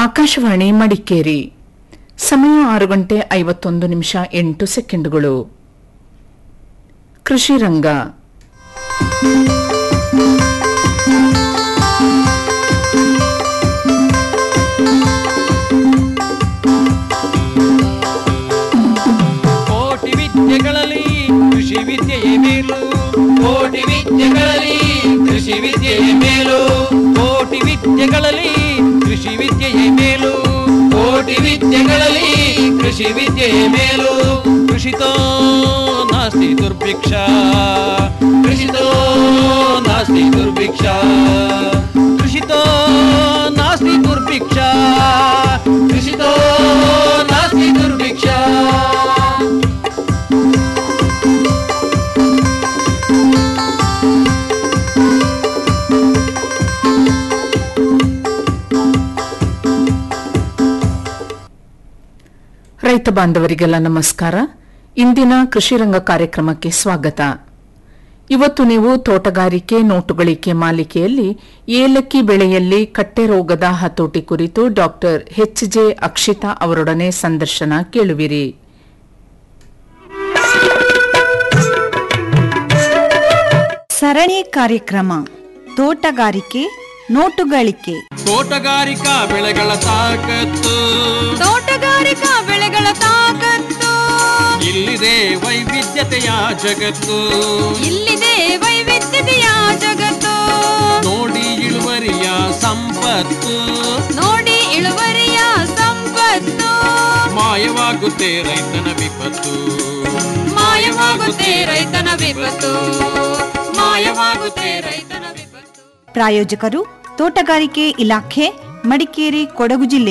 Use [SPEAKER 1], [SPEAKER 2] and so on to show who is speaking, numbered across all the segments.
[SPEAKER 1] ಆಕಾಶವಾಣಿ ಮಡಿಕೇರಿ ಸಮಯ ಆರು ಗಂಟೆ ಐವತ್ತೊಂದು ನಿಮಿಷ ಎಂಟು ಸೆಕೆಂಡುಗಳು ಕೃಷಿ ರಂಗ
[SPEAKER 2] ಕೋಟಿ ವಿದ್ಯೆಗಳಲ್ಲಿ ಕೃಷಿ ವಿದ್ಯೆಯೇ ಮೇಲು ಕೋಟಿ ವಿದ್ಯೆಗಳಲ್ಲಿ ಕೃಷಿ ವಿದ್ಯೆಯೇ ಮೇಲು ಕೋಟಿ ವಿದ್ಯೆಗಳಲ್ಲಿ ಕೃಷಿ ವಿದ್ಯೆಯೇ ಮೇಲು ಕೋಟಿ ವಿದ್ಯೆಗಳಲ್ಲಿ ಕೃಷಿ ವಿದ್ಯೆಯೇ ಮೇಲು ಕೃಷಿತೋ ನಾಸ್ತಿ ದುರ್ಭಿಕ್ಷ ಕೃಷಿತೋ ನಾಸ್ತಿ ದುರ್ಭಿಕ್ಷ ಕೃಷಿತೋ ನಾಸ್ತಿ ದುರ್ಭಿಕ್ಷ ಕೃಷಿತೋ ನಾಸ್ತಿ ದುರ್ಭಿಕ್ಷ
[SPEAKER 1] ರೈತ ಬಾಂಧವರಿಗೆಲ್ಲ ನಮಸ್ಕಾರ ಇಂದಿನ ಕೃಷಿ ರಂಗ ಕಾರ್ಯಕ್ರಮಕ್ಕೆ ಸ್ವಾಗತ ಇವತ್ತು ನೀವು ತೋಟಗಾರಿಕೆ ನೋಟುಗಳಿಕೆ ಮಾಲಿಕೆಯಲ್ಲಿ ಏಲಕ್ಕಿ ಬೆಳೆಯಲ್ಲಿ ಕಟ್ಟೆ ರೋಗದ ಹತೋಟಿ ಕುರಿತು ಡಾಕ್ಟರ್ ಎಚ್ ಜೆ ಅಕ್ಷಿತಾ ಅವರೊಡನೆ ಸಂದರ್ಶನ ಕೇಳುವಿರಿ
[SPEAKER 3] ಸರಣಿ ಕಾರ್ಯಕ್ರಮ ತೋಟಗಾರಿಕೆ ನೋಟುಗಳಿಕೆ
[SPEAKER 2] ತೋಟಗಾರಿಕಾ ಬೆಳೆಗಳ ತಾಕತ್ತು
[SPEAKER 4] ತೋಟಗಾರಿಕಾ ಬೆಳೆಗಳ ತಾಕತ್ತು
[SPEAKER 2] ಇಲ್ಲಿದೆ ವೈವಿಧ್ಯತೆಯ ಜಗತ್ತು
[SPEAKER 4] ಇಲ್ಲಿದೆ ವೈವಿಧ್ಯತೆಯ ಜಗತ್ತು
[SPEAKER 2] ನೋಡಿ ಇಳುವರಿಯ ಸಂಪತ್ತು
[SPEAKER 4] ನೋಡಿ ಇಳುವರಿಯ ಸಂಪತ್ತು
[SPEAKER 2] ಮಾಯವಾಗುತ್ತೆ ರೈತನ ವಿಪತ್ತು
[SPEAKER 4] ಮಾಯವಾಗುತ್ತೆ ರೈತನ ವಿಪತ್ತು ಮಾಯವಾಗುತ್ತೆ ರೈತನ ವಿಪತ್ತು
[SPEAKER 3] ಪ್ರಾಯೋಜಕರು ತೋಟಗಾರಿಕೆ ಇಲಾಖೆ ಮಡಿಕೇರಿ ಕೊಡಗು ಜಿಲ್ಲೆ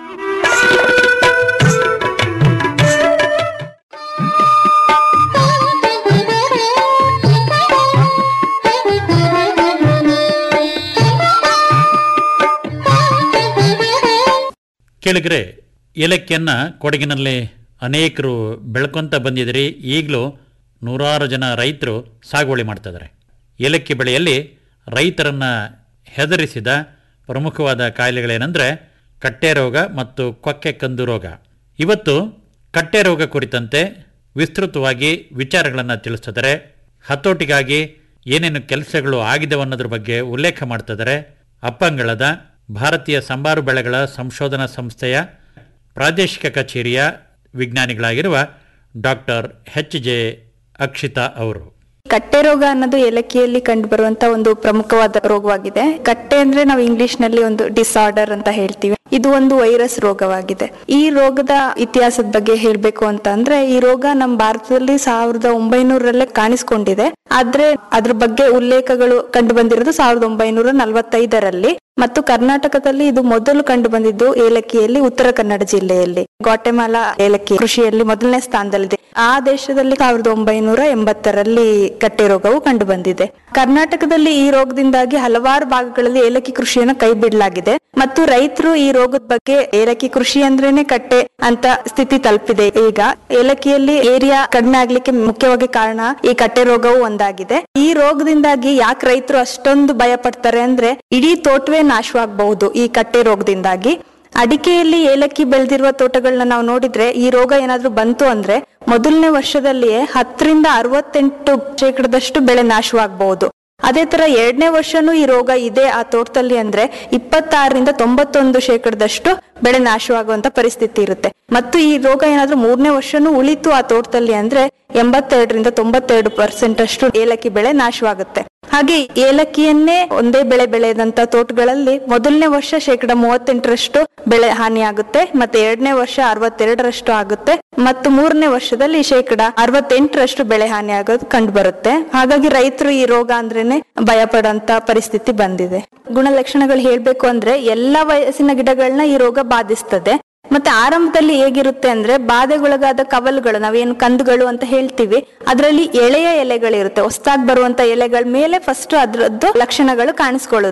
[SPEAKER 5] ಕೇಳಿದ್ರೆ ಏಲಕ್ಕಿಯನ್ನ ಕೊಡಗಿನಲ್ಲಿ ಅನೇಕರು ಬೆಳ್ಕೊಂತ ಬಂದಿದ್ರಿ ಈಗಲೂ ನೂರಾರು ಜನ ರೈತರು ಸಾಗುವಳಿ ಮಾಡ್ತಿದ್ದಾರೆ ಏಲಕ್ಕಿ ಬೆಳೆಯಲ್ಲಿ ರೈತರನ್ನ ಹೆದರಿಸಿದ ಪ್ರಮುಖವಾದ ಕಾಯಿಲೆಗಳೇನೆಂದರೆ ಕಟ್ಟೆ ರೋಗ ಮತ್ತು ಕೊಕ್ಕೆ ಕಂದು ರೋಗ ಇವತ್ತು ಕಟ್ಟೆ ರೋಗ ಕುರಿತಂತೆ ವಿಸ್ತೃತವಾಗಿ ವಿಚಾರಗಳನ್ನು ತಿಳಿಸ್ತಿದ್ದಾರೆ ಹತೋಟಿಗಾಗಿ ಏನೇನು ಕೆಲಸಗಳು ಆಗಿದವು ಅನ್ನೋದ್ರ ಬಗ್ಗೆ ಉಲ್ಲೇಖ ಮಾಡ್ತಿದ್ದಾರೆ ಅಪ್ಪಂಗಳದ ಭಾರತೀಯ ಸಂಬಾರು ಬೆಳೆಗಳ ಸಂಶೋಧನಾ ಸಂಸ್ಥೆಯ ಪ್ರಾದೇಶಿಕ ಕಚೇರಿಯ ವಿಜ್ಞಾನಿಗಳಾಗಿರುವ ಡಾಕ್ಟರ್ ಎಚ್ ಜೆ ಅಕ್ಷಿತಾ ಅವರು
[SPEAKER 6] ಕಟ್ಟೆ ರೋಗ ಅನ್ನೋದು ಏಲಕ್ಕಿಯಲ್ಲಿ ಕಂಡು ಬರುವಂತ ಒಂದು ಪ್ರಮುಖವಾದ ರೋಗವಾಗಿದೆ ಕಟ್ಟೆ ಅಂದ್ರೆ ನಾವು ಇಂಗ್ಲಿಷ್ ನಲ್ಲಿ ಒಂದು ಡಿಸಾರ್ಡರ್ ಅಂತ ಹೇಳ್ತೀವಿ ಇದು ಒಂದು ವೈರಸ್ ರೋಗವಾಗಿದೆ ಈ ರೋಗದ ಇತಿಹಾಸದ ಬಗ್ಗೆ ಹೇಳ್ಬೇಕು ಅಂತ ಅಂದ್ರೆ ಈ ರೋಗ ನಮ್ಮ ಭಾರತದಲ್ಲಿ ಸಾವಿರದ ಒಂಬೈನೂರಲ್ಲೇ ಕಾಣಿಸ್ಕೊಂಡಿದೆ ಆದ್ರೆ ಅದ್ರ ಬಗ್ಗೆ ಉಲ್ಲೇಖಗಳು ಕಂಡು ಬಂದಿರೋದು ಸಾವಿರದ ಒಂಬೈನೂರ ನಲವತ್ತೈದರಲ್ಲಿ ಮತ್ತು ಕರ್ನಾಟಕದಲ್ಲಿ ಇದು ಮೊದಲು ಕಂಡು ಬಂದಿದ್ದು ಏಲಕ್ಕಿಯಲ್ಲಿ ಉತ್ತರ ಕನ್ನಡ ಜಿಲ್ಲೆಯಲ್ಲಿ ಗ್ವಾಟೆಮಾಲಾ ಏಲಕ್ಕಿ ಕೃಷಿಯಲ್ಲಿ ಮೊದಲನೇ ಸ್ಥಾನದಲ್ಲಿದೆ ಆ ದೇಶದಲ್ಲಿ ಸಾವಿರದ ಒಂಬೈನೂರ ಎಂಬತ್ತರಲ್ಲಿ ಕಟ್ಟೆ ರೋಗವು ಕಂಡು ಬಂದಿದೆ ಕರ್ನಾಟಕದಲ್ಲಿ ಈ ರೋಗದಿಂದಾಗಿ ಹಲವಾರು ಭಾಗಗಳಲ್ಲಿ ಏಲಕ್ಕಿ ಕೃಷಿಯನ್ನು ಕೈ ಬಿಡಲಾಗಿದೆ ಮತ್ತು ರೈತರು ಈ ರೋಗದ ಬಗ್ಗೆ ಏಲಕ್ಕಿ ಕೃಷಿ ಅಂದ್ರೇನೆ ಕಟ್ಟೆ ಅಂತ ಸ್ಥಿತಿ ತಲುಪಿದೆ ಈಗ ಏಲಕ್ಕಿಯಲ್ಲಿ ಏರಿಯಾ ಕಡಿಮೆ ಆಗ್ಲಿಕ್ಕೆ ಮುಖ್ಯವಾಗಿ ಕಾರಣ ಈ ಕಟ್ಟೆ ರೋಗವು ಒಂದಾಗಿದೆ ಈ ರೋಗದಿಂದಾಗಿ ಯಾಕೆ ರೈತರು ಅಷ್ಟೊಂದು ಭಯ ಪಡ್ತಾರೆ ಅಂದ್ರೆ ಇಡೀ ತೋಟವೇ ನಾಶವಾಗಬಹುದು ಈ ಕಟ್ಟೆ ರೋಗದಿಂದಾಗಿ ಅಡಿಕೆಯಲ್ಲಿ ಏಲಕ್ಕಿ ಬೆಳೆದಿರುವ ತೋಟಗಳನ್ನ ನಾವು ನೋಡಿದ್ರೆ ಈ ರೋಗ ಏನಾದ್ರೂ ಬಂತು ಅಂದ್ರೆ ಮೊದಲನೇ ವರ್ಷದಲ್ಲಿಯೇ ಹತ್ತರಿಂದ ಅರವತ್ತೆಂಟು ಶೇಕಡದಷ್ಟು ಬೆಳೆ ನಾಶವಾಗಬಹುದು ಅದೇ ತರ ಎರಡನೇ ವರ್ಷನೂ ಈ ರೋಗ ಇದೆ ಆ ತೋಟದಲ್ಲಿ ಅಂದ್ರೆ ಇಪ್ಪತ್ತಾರರಿಂದ ತೊಂಬತ್ತೊಂದು ಶೇಕಡದಷ್ಟು ಬೆಳೆ ನಾಶವಾಗುವಂತ ಪರಿಸ್ಥಿತಿ ಇರುತ್ತೆ ಮತ್ತು ಈ ರೋಗ ಏನಾದ್ರೂ ಮೂರನೇ ವರ್ಷನೂ ಉಳಿತು ಆ ತೋಟದಲ್ಲಿ ಅಂದ್ರೆ ಎಂಬತ್ತೆರಡರಿಂದ ತೊಂಬತ್ತೆರಡು ಪರ್ಸೆಂಟ್ ಅಷ್ಟು ಏಲಕ್ಕಿ ಬೆಳೆ ನಾಶವಾಗುತ್ತೆ ಹಾಗೆ ಏಲಕ್ಕಿಯನ್ನೇ ಒಂದೇ ಬೆಳೆ ಬೆಳೆದಂತ ತೋಟಗಳಲ್ಲಿ ಮೊದಲನೇ ವರ್ಷ ಶೇಕಡ ಮೂವತ್ತೆಂಟರಷ್ಟು ಬೆಳೆ ಹಾನಿಯಾಗುತ್ತೆ ಮತ್ತೆ ಎರಡನೇ ವರ್ಷ ಅರವತ್ತೆರಡರಷ್ಟು ಆಗುತ್ತೆ ಮತ್ತು ಮೂರನೇ ವರ್ಷದಲ್ಲಿ ಶೇಕಡ ಅರವತ್ತೆಂಟರಷ್ಟು ಬೆಳೆ ಹಾನಿ ಆಗೋದು ಕಂಡು ಬರುತ್ತೆ ಹಾಗಾಗಿ ರೈತರು ಈ ರೋಗ ಅಂದ್ರೇನೆ ಭಯ ಪಡೋಂತ ಪರಿಸ್ಥಿತಿ ಬಂದಿದೆ ಗುಣಲಕ್ಷಣಗಳು ಹೇಳ್ಬೇಕು ಅಂದ್ರೆ ಎಲ್ಲಾ ವಯಸ್ಸಿನ ಗಿಡಗಳನ್ನ ಈ ರೋಗ ಬಾಧಿಸ್ತದೆ ಮತ್ತೆ ಆರಂಭದಲ್ಲಿ ಹೇಗಿರುತ್ತೆ ಅಂದ್ರೆ ಬಾಧೆಗೊಳಗಾದ ಕವಲುಗಳು ನಾವೇನು ಕಂದುಗಳು ಅಂತ ಹೇಳ್ತೀವಿ ಅದರಲ್ಲಿ ಎಳೆಯ ಎಲೆಗಳಿರುತ್ತೆ ಹೊಸದಾಗಿ ಬರುವಂತ ಎಲೆಗಳ ಮೇಲೆ ಫಸ್ಟ್ ಅದ್ರದ್ದು ಲಕ್ಷಣಗಳು ಕಾಣಿಸ್ಕೊಳ್ಳುತ್ತೆ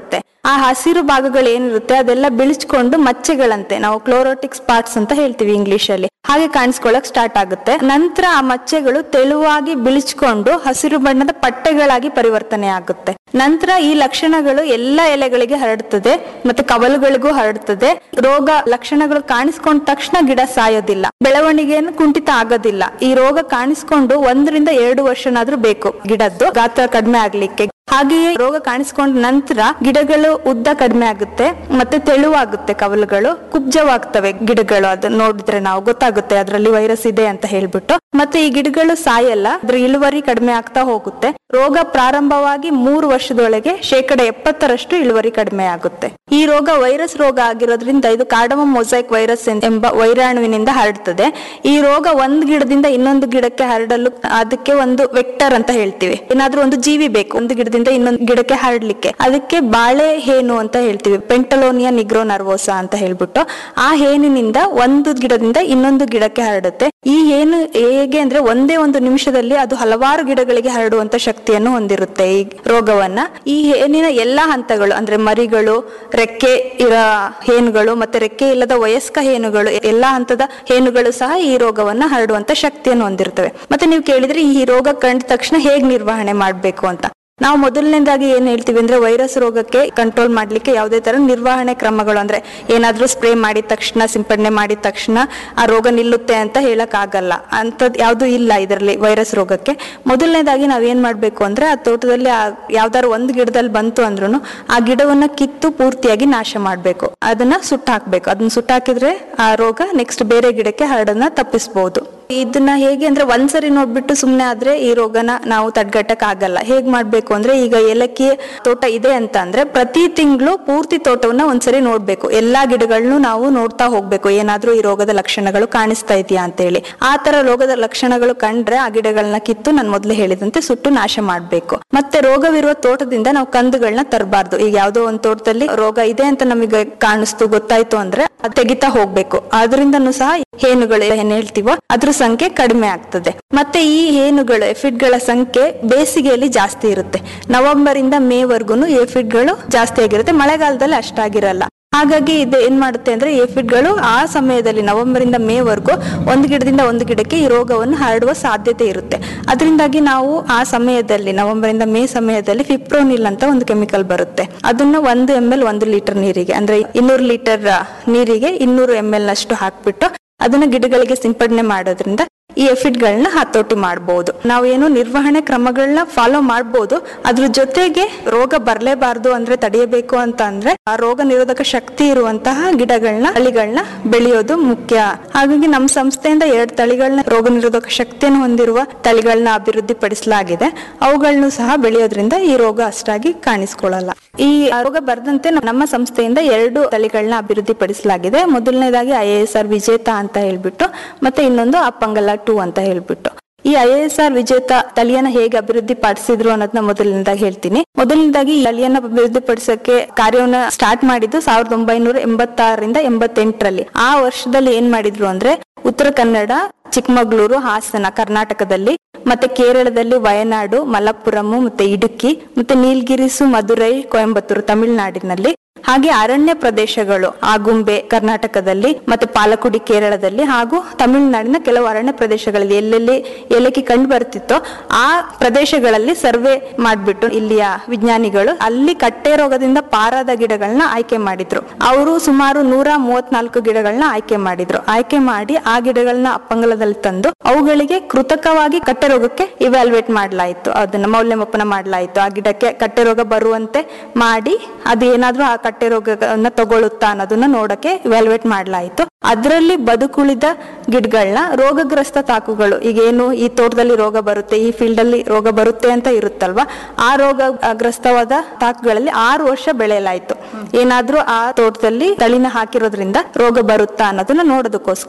[SPEAKER 6] ಆ ಹಸಿರು ಭಾಗಗಳು ಏನಿರುತ್ತೆ ಅದೆಲ್ಲ ಬಿಳಿಸ್ಕೊಂಡು ಮಚ್ಚೆಗಳಂತೆ ನಾವು ಕ್ಲೋರೋಟಿಕ್ ಸ್ಪಾಟ್ಸ್ ಅಂತ ಹೇಳ್ತೀವಿ ಇಂಗ್ಲಿಷ್ ಅಲ್ಲಿ ಹಾಗೆ ಕಾಣಿಸ್ಕೊಳಕ್ ಸ್ಟಾರ್ಟ್ ಆಗುತ್ತೆ ನಂತರ ಆ ಮಚ್ಚೆಗಳು ತೆಳುವಾಗಿ ಬಿಳಿಸ್ಕೊಂಡು ಹಸಿರು ಬಣ್ಣದ ಪಟ್ಟೆಗಳಾಗಿ ಪರಿವರ್ತನೆ ಆಗುತ್ತೆ ನಂತರ ಈ ಲಕ್ಷಣಗಳು ಎಲ್ಲ ಎಲೆಗಳಿಗೆ ಹರಡುತ್ತದೆ ಮತ್ತೆ ಕವಲುಗಳಿಗೂ ಹರಡುತ್ತದೆ ರೋಗ ಲಕ್ಷಣಗಳು ಕಾಣಿಸ್ಕೊಂಡ ತಕ್ಷಣ ಗಿಡ ಸಾಯೋದಿಲ್ಲ ಬೆಳವಣಿಗೆಯನ್ನು ಕುಂಠಿತ ಆಗೋದಿಲ್ಲ ಈ ರೋಗ ಕಾಣಿಸ್ಕೊಂಡು ಒಂದರಿಂದ ಎರಡು ವರ್ಷನಾದ್ರೂ ಬೇಕು ಗಿಡದ್ದು ಗಾತ್ರ ಕಡಿಮೆ ಆಗ್ಲಿಕ್ಕೆ ಹಾಗೆಯೇ ರೋಗ ಕಾಣಿಸ್ಕೊಂಡ ನಂತರ ಗಿಡಗಳು ಉದ್ದ ಕಡಿಮೆ ಆಗುತ್ತೆ ಮತ್ತೆ ತೆಳುವಾಗುತ್ತೆ ಕವಲುಗಳು ಕುಬ್ಜವಾಗ್ತವೆ ಗಿಡಗಳು ಅದನ್ನ ನೋಡಿದ್ರೆ ನಾವು ಗೊತ್ತಾಗುತ್ತೆ ಅದರಲ್ಲಿ ವೈರಸ್ ಇದೆ ಅಂತ ಹೇಳ್ಬಿಟ್ಟು ಮತ್ತೆ ಈ ಗಿಡಗಳು ಸಾಯಲ್ಲ ಅದ್ರ ಇಳುವರಿ ಕಡಿಮೆ ಆಗ್ತಾ ಹೋಗುತ್ತೆ ರೋಗ ಪ್ರಾರಂಭವಾಗಿ ಮೂರು ವರ್ಷದೊಳಗೆ ಶೇಕಡ ಎಪ್ಪತ್ತರಷ್ಟು ಇಳುವರಿ ಕಡಿಮೆ ಆಗುತ್ತೆ ಈ ರೋಗ ವೈರಸ್ ರೋಗ ಆಗಿರೋದ್ರಿಂದ ಇದು ಕಾರ್ಡಮ ಮೊಸೈಕ್ ವೈರಸ್ ಎಂಬ ವೈರಾಣುವಿನಿಂದ ಹರಡ್ತದೆ ಈ ರೋಗ ಒಂದ್ ಗಿಡದಿಂದ ಇನ್ನೊಂದು ಗಿಡಕ್ಕೆ ಹರಡಲು ಅದಕ್ಕೆ ಒಂದು ವೆಕ್ಟರ್ ಅಂತ ಹೇಳ್ತೀವಿ ಏನಾದ್ರೂ ಒಂದು ಜೀವಿ ಬೇಕು ಒಂದು ಗಿಡದಿಂದ ಇನ್ನೊಂದು ಗಿಡಕ್ಕೆ ಹರಡ್ಲಿಕ್ಕೆ ಅದಕ್ಕೆ ಬಾಳೆ ಹೇನು ಅಂತ ಹೇಳ್ತೀವಿ ಪೆಂಟಲೋನಿಯಾ ನಿಗ್ರೋ ನರ್ವೋಸಾ ಅಂತ ಹೇಳ್ಬಿಟ್ಟು ಆ ಹೇನಿನಿಂದ ಒಂದು ಗಿಡದಿಂದ ಇನ್ನೊಂದು ಗಿಡಕ್ಕೆ ಹರಡುತ್ತೆ ಈ ಹೇನು ಹೇಗೆ ಅಂದ್ರೆ ಒಂದೇ ಒಂದು ನಿಮಿಷದಲ್ಲಿ ಅದು ಹಲವಾರು ಗಿಡಗಳಿಗೆ ಹರಡುವಂತ ಶಕ್ತಿಯನ್ನು ಹೊಂದಿರುತ್ತೆ ಈ ರೋಗವನ್ನ ಈ ಹೇನಿನ ಎಲ್ಲಾ ಹಂತಗಳು ಅಂದ್ರೆ ಮರಿಗಳು ರೆಕ್ಕೆ ಇರೋ ಹೇನುಗಳು ಮತ್ತೆ ರೆಕ್ಕೆ ಇಲ್ಲದ ವಯಸ್ಕ ಹೇನುಗಳು ಎಲ್ಲಾ ಹಂತದ ಹೇನುಗಳು ಸಹ ಈ ರೋಗವನ್ನ ಹರಡುವಂತ ಶಕ್ತಿಯನ್ನು ಹೊಂದಿರ್ತವೆ ಮತ್ತೆ ನೀವು ಕೇಳಿದ್ರೆ ಈ ರೋಗ ಕಂಡ ತಕ್ಷಣ ಹೇಗ್ ನಿರ್ವಹಣೆ ಮಾಡ್ಬೇಕು ಅಂತ ನಾವು ಮೊದಲನೇದಾಗಿ ಏನ್ ಹೇಳ್ತೀವಿ ಅಂದ್ರೆ ವೈರಸ್ ರೋಗಕ್ಕೆ ಕಂಟ್ರೋಲ್ ಮಾಡ್ಲಿಕ್ಕೆ ಯಾವುದೇ ತರ ನಿರ್ವಹಣೆ ಕ್ರಮಗಳು ಅಂದ್ರೆ ಏನಾದ್ರೂ ಸ್ಪ್ರೇ ಮಾಡಿದ ತಕ್ಷಣ ಸಿಂಪಡಣೆ ಮಾಡಿದ ತಕ್ಷಣ ಆ ರೋಗ ನಿಲ್ಲುತ್ತೆ ಅಂತ ಹೇಳಕ್ ಆಗಲ್ಲ ಅಂತದ್ ಯಾವ್ದು ಇಲ್ಲ ಇದರಲ್ಲಿ ವೈರಸ್ ರೋಗಕ್ಕೆ ಮೊದಲನೇದಾಗಿ ನಾವ್ ಏನ್ ಮಾಡ್ಬೇಕು ಅಂದ್ರೆ ಆ ತೋಟದಲ್ಲಿ ಆ ಯಾವ್ದಾದ್ರು ಒಂದು ಗಿಡದಲ್ಲಿ ಬಂತು ಅಂದ್ರೂ ಆ ಗಿಡವನ್ನ ಕಿತ್ತು ಪೂರ್ತಿಯಾಗಿ ನಾಶ ಮಾಡ್ಬೇಕು ಅದನ್ನ ಸುಟ್ಟಾಕ್ಬೇಕು ಅದನ್ನ ಸುಟ್ಟಾಕಿದ್ರೆ ಆ ರೋಗ ನೆಕ್ಸ್ಟ್ ಬೇರೆ ಗಿಡಕ್ಕೆ ಹರಡನ್ನ ತಪ್ಪಿಸ್ಬೋದು ಇದನ್ನ ಹೇಗೆ ಅಂದ್ರೆ ಒಂದ್ಸರಿ ನೋಡ್ಬಿಟ್ಟು ಸುಮ್ನೆ ಆದ್ರೆ ಈ ರೋಗನ ನಾವು ತಡ್ಗಟ್ಟಕ್ ಆಗಲ್ಲ ಹೇಗ್ ಮಾಡ್ಬೇಕು ಅಂದ್ರೆ ಈಗ ಏಲಕ್ಕಿ ತೋಟ ಇದೆ ಅಂತ ಅಂದ್ರೆ ಪ್ರತಿ ತಿಂಗಳು ಪೂರ್ತಿ ತೋಟವನ್ನ ಒಂದ್ಸರಿ ನೋಡ್ಬೇಕು ಎಲ್ಲಾ ಗಿಡಗಳನ್ನು ನಾವು ನೋಡ್ತಾ ಹೋಗ್ಬೇಕು ಏನಾದ್ರೂ ಈ ರೋಗದ ಲಕ್ಷಣಗಳು ಕಾಣಿಸ್ತಾ ಇದೆಯಾ ಅಂತ ಹೇಳಿ ಆ ತರ ರೋಗದ ಲಕ್ಷಣಗಳು ಕಂಡ್ರೆ ಆ ಗಿಡಗಳನ್ನ ಕಿತ್ತು ನಾನು ಮೊದ್ಲು ಹೇಳಿದಂತೆ ಸುಟ್ಟು ನಾಶ ಮಾಡ್ಬೇಕು ಮತ್ತೆ ರೋಗವಿರುವ ತೋಟದಿಂದ ನಾವು ಕಂದುಗಳನ್ನ ತರಬಾರ್ದು ಈಗ ಯಾವ್ದೋ ಒಂದ್ ತೋಟದಲ್ಲಿ ರೋಗ ಇದೆ ಅಂತ ನಮಗೆ ಕಾಣಿಸ್ತು ಗೊತ್ತಾಯ್ತು ಅಂದ್ರೆ ಅದ್ ತೆಗಿತಾ ಹೋಗ್ಬೇಕು ಅದರಿಂದನೂ ಸಹ ಹೇನುಗಳು ಏನ್ ಹೇಳ್ತೀವೋ ಅದ್ರ ಸಂಖ್ಯೆ ಕಡಿಮೆ ಆಗ್ತದೆ ಮತ್ತೆ ಈ ಹೇನುಗಳು ಎಫಿಡ್ಗಳ ಸಂಖ್ಯೆ ಬೇಸಿಗೆಯಲ್ಲಿ ಜಾಸ್ತಿ ಇರುತ್ತೆ ನವೆಂಬರ್ ಇಂದ ಮೇ ವರ್ಗುನು ಏಫಿಡ್ಗಳು ಜಾಸ್ತಿ ಆಗಿರುತ್ತೆ ಮಳೆಗಾಲದಲ್ಲಿ ಅಷ್ಟಾಗಿರಲ್ಲ ಹಾಗಾಗಿ ಇದು ಏನ್ ಮಾಡುತ್ತೆ ಅಂದ್ರೆ ಏಫಿಡ್ಗಳು ಆ ಸಮಯದಲ್ಲಿ ನವೆಂಬರ್ ಇಂದ ಮೇ ವರ್ಗು ಒಂದು ಗಿಡದಿಂದ ಒಂದು ಗಿಡಕ್ಕೆ ಈ ರೋಗವನ್ನು ಹರಡುವ ಸಾಧ್ಯತೆ ಇರುತ್ತೆ ಅದರಿಂದಾಗಿ ನಾವು ಆ ಸಮಯದಲ್ಲಿ ನವೆಂಬರ್ ಇಂದ ಮೇ ಸಮಯದಲ್ಲಿ ಫಿಪ್ರೋನಿಲ್ ಅಂತ ಒಂದು ಕೆಮಿಕಲ್ ಬರುತ್ತೆ ಅದನ್ನ ಒಂದು ಎಂ ಎಲ್ ಒಂದು ಲೀಟರ್ ನೀರಿಗೆ ಅಂದ್ರೆ ಇನ್ನೂರು ಲೀಟರ್ ನೀರಿಗೆ ಇನ್ನೂರು ಎಂ ಎಲ್ ನಷ್ಟು ಹಾಕ್ಬಿಟ್ಟು ಅದನ್ನ ಗಿಡಗಳಿಗೆ ಸಿಂಪಡಣೆ ಮಾಡೋದ್ರಿಂದ ಈ ಎಫಿಡ್ಗಳನ್ನ ಹತೋಟಿ ಮಾಡಬಹುದು ನಾವೇನು ನಿರ್ವಹಣೆ ಕ್ರಮಗಳನ್ನ ಫಾಲೋ ಮಾಡಬಹುದು ಅದ್ರ ಜೊತೆಗೆ ರೋಗ ಬರಲೇಬಾರ್ದು ಅಂದ್ರೆ ತಡೆಯಬೇಕು ಅಂತ ಅಂದ್ರೆ ಆ ರೋಗ ನಿರೋಧಕ ಶಕ್ತಿ ಇರುವಂತಹ ಗಿಡಗಳನ್ನ ತಳಿಗಳನ್ನ ಬೆಳೆಯೋದು ಮುಖ್ಯ ಹಾಗಾಗಿ ನಮ್ಮ ಸಂಸ್ಥೆಯಿಂದ ಎರಡು ತಳಿಗಳನ್ನ ರೋಗ ನಿರೋಧಕ ಶಕ್ತಿಯನ್ನು ಹೊಂದಿರುವ ತಳಿಗಳನ್ನ ಅಭಿವೃದ್ಧಿ ಪಡಿಸಲಾಗಿದೆ ಅವುಗಳನ್ನು ಸಹ ಬೆಳೆಯೋದ್ರಿಂದ ಈ ರೋಗ ಅಷ್ಟಾಗಿ ಕಾಣಿಸ್ಕೊಳ್ಳಲ್ಲ ಈ ರೋಗ ಬರದಂತೆ ನಮ್ಮ ಸಂಸ್ಥೆಯಿಂದ ಎರಡು ತಳಿಗಳನ್ನ ಅಭಿವೃದ್ಧಿ ಪಡಿಸಲಾಗಿದೆ ಮೊದಲನೇದಾಗಿ ಐ ಎಸ್ ಆರ್ ವಿಜೇತ ಅಂತ ಹೇಳ್ಬಿಟ್ಟು ಮತ್ತೆ ಇನ್ನೊಂದು ಅಪ್ಪಂಗಲ ಟೂ ಅಂತ ಹೇಳ್ಬಿಟ್ಟು ಈ ಐ ಎಸ್ ಆರ್ ವಿಜೇತ ತಳಿಯನ್ನ ಹೇಗೆ ಅಭಿವೃದ್ಧಿ ಪಡಿಸಿದ್ರು ಅನ್ನೋದನ್ನ ಮೊದಲನೇದಾಗಿ ಹೇಳ್ತೀನಿ ಮೊದಲನೇದಾಗಿ ಈ ತಳಿಯನ್ನ ಅಭಿವೃದ್ಧಿ ಪಡಿಸಕ್ಕೆ ಕಾರ್ಯವನ್ನ ಸ್ಟಾರ್ಟ್ ಮಾಡಿದ್ದು ಸಾವಿರದ ಒಂಬೈನೂರ ಎಂಬತ್ತಾರರಿಂದ ಎಂಬತ್ತೆಂಟರಲ್ಲಿ ಆ ವರ್ಷದಲ್ಲಿ ಏನ್ ಮಾಡಿದ್ರು ಅಂದ್ರೆ ಉತ್ತರ ಕನ್ನಡ ಚಿಕ್ಕಮಗಳೂರು ಹಾಸನ ಕರ್ನಾಟಕದಲ್ಲಿ ಮತ್ತೆ ಕೇರಳದಲ್ಲಿ ವಯನಾಡು ಮಲಪ್ಪುರಂ ಮತ್ತೆ ಇಡುಕಿ ಮತ್ತೆ ನೀಲಗಿರಿಸು ಮಧುರೈ ಕೊಯಂಬತ್ತೂರು ತಮಿಳುನಾಡಿನಲ್ಲಿ ಹಾಗೆ ಅರಣ್ಯ ಪ್ರದೇಶಗಳು ಆಗುಂಬೆ ಕರ್ನಾಟಕದಲ್ಲಿ ಮತ್ತೆ ಪಾಲಕುಡಿ ಕೇರಳದಲ್ಲಿ ಹಾಗೂ ತಮಿಳುನಾಡಿನ ಕೆಲವು ಅರಣ್ಯ ಪ್ರದೇಶಗಳಲ್ಲಿ ಎಲ್ಲೆಲ್ಲಿ ಏಲಕ್ಕಿ ಕಂಡು ಬರ್ತಿತ್ತೋ ಆ ಪ್ರದೇಶಗಳಲ್ಲಿ ಸರ್ವೆ ಮಾಡ್ಬಿಟ್ಟು ಇಲ್ಲಿಯ ವಿಜ್ಞಾನಿಗಳು ಅಲ್ಲಿ ಕಟ್ಟೆ ರೋಗದಿಂದ ಪಾರಾದ ಗಿಡಗಳನ್ನ ಆಯ್ಕೆ ಮಾಡಿದ್ರು ಅವರು ಸುಮಾರು ನೂರ ಮೂವತ್ನಾಲ್ಕು ಗಿಡಗಳನ್ನ ಆಯ್ಕೆ ಮಾಡಿದ್ರು ಆಯ್ಕೆ ಮಾಡಿ ಆ ಗಿಡಗಳನ್ನ ಅಪ್ಪಂಗಲದಲ್ಲಿ ತಂದು ಅವುಗಳಿಗೆ ಕೃತಕವಾಗಿ ಕಟ್ಟೆ ರೋಗಕ್ಕೆ ಇವ್ಯಾಲ್ಯೂಯೇಟ್ ಮಾಡಲಾಯಿತು ಅದನ್ನ ಮೌಲ್ಯಮಾಪನ ಮಾಡಲಾಯಿತು ಆ ಗಿಡಕ್ಕೆ ಕಟ್ಟೆ ರೋಗ ಬರುವಂತೆ ಮಾಡಿ ಅದು ಏನಾದ್ರೂ ಆ ಕಟ್ಟೆ ರೋಗವನ್ನ ತಗೊಳುತ್ತಾ ಅನ್ನೋದನ್ನ ನೋಡಕ್ಕೆ ಇವ್ಯಾಲ್ಯೂಯೇಟ್ ಮಾಡಲಾಯಿತು ಅದರಲ್ಲಿ ಬದುಕುಳಿದ ಗಿಡಗಳನ್ನ ರೋಗಗ್ರಸ್ತ ತಾಕುಗಳು ಈಗೇನು ಈ ತೋಟದಲ್ಲಿ ರೋಗ ಬರುತ್ತೆ ಈ ಫೀಲ್ಡ್ ಅಲ್ಲಿ ರೋಗ ಬರುತ್ತೆ ಅಂತ ಇರುತ್ತಲ್ವಾ ಆ ರೋಗಗ್ರಸ್ತವಾದ ತಾಕುಗಳಲ್ಲಿ ಆರು ವರ್ಷ ಬೆಳೆಯಲಾಯ್ತು ಏನಾದ್ರೂ ಆ ತೋಟದಲ್ಲಿ ತಳಿನ ಹಾಕಿರೋದ್ರಿಂದ ರೋಗ ಬರುತ್ತಾ ಅನ್ನೋದನ್ನ ನೋಡೋದಕ್ಕೋಸ್ಕರ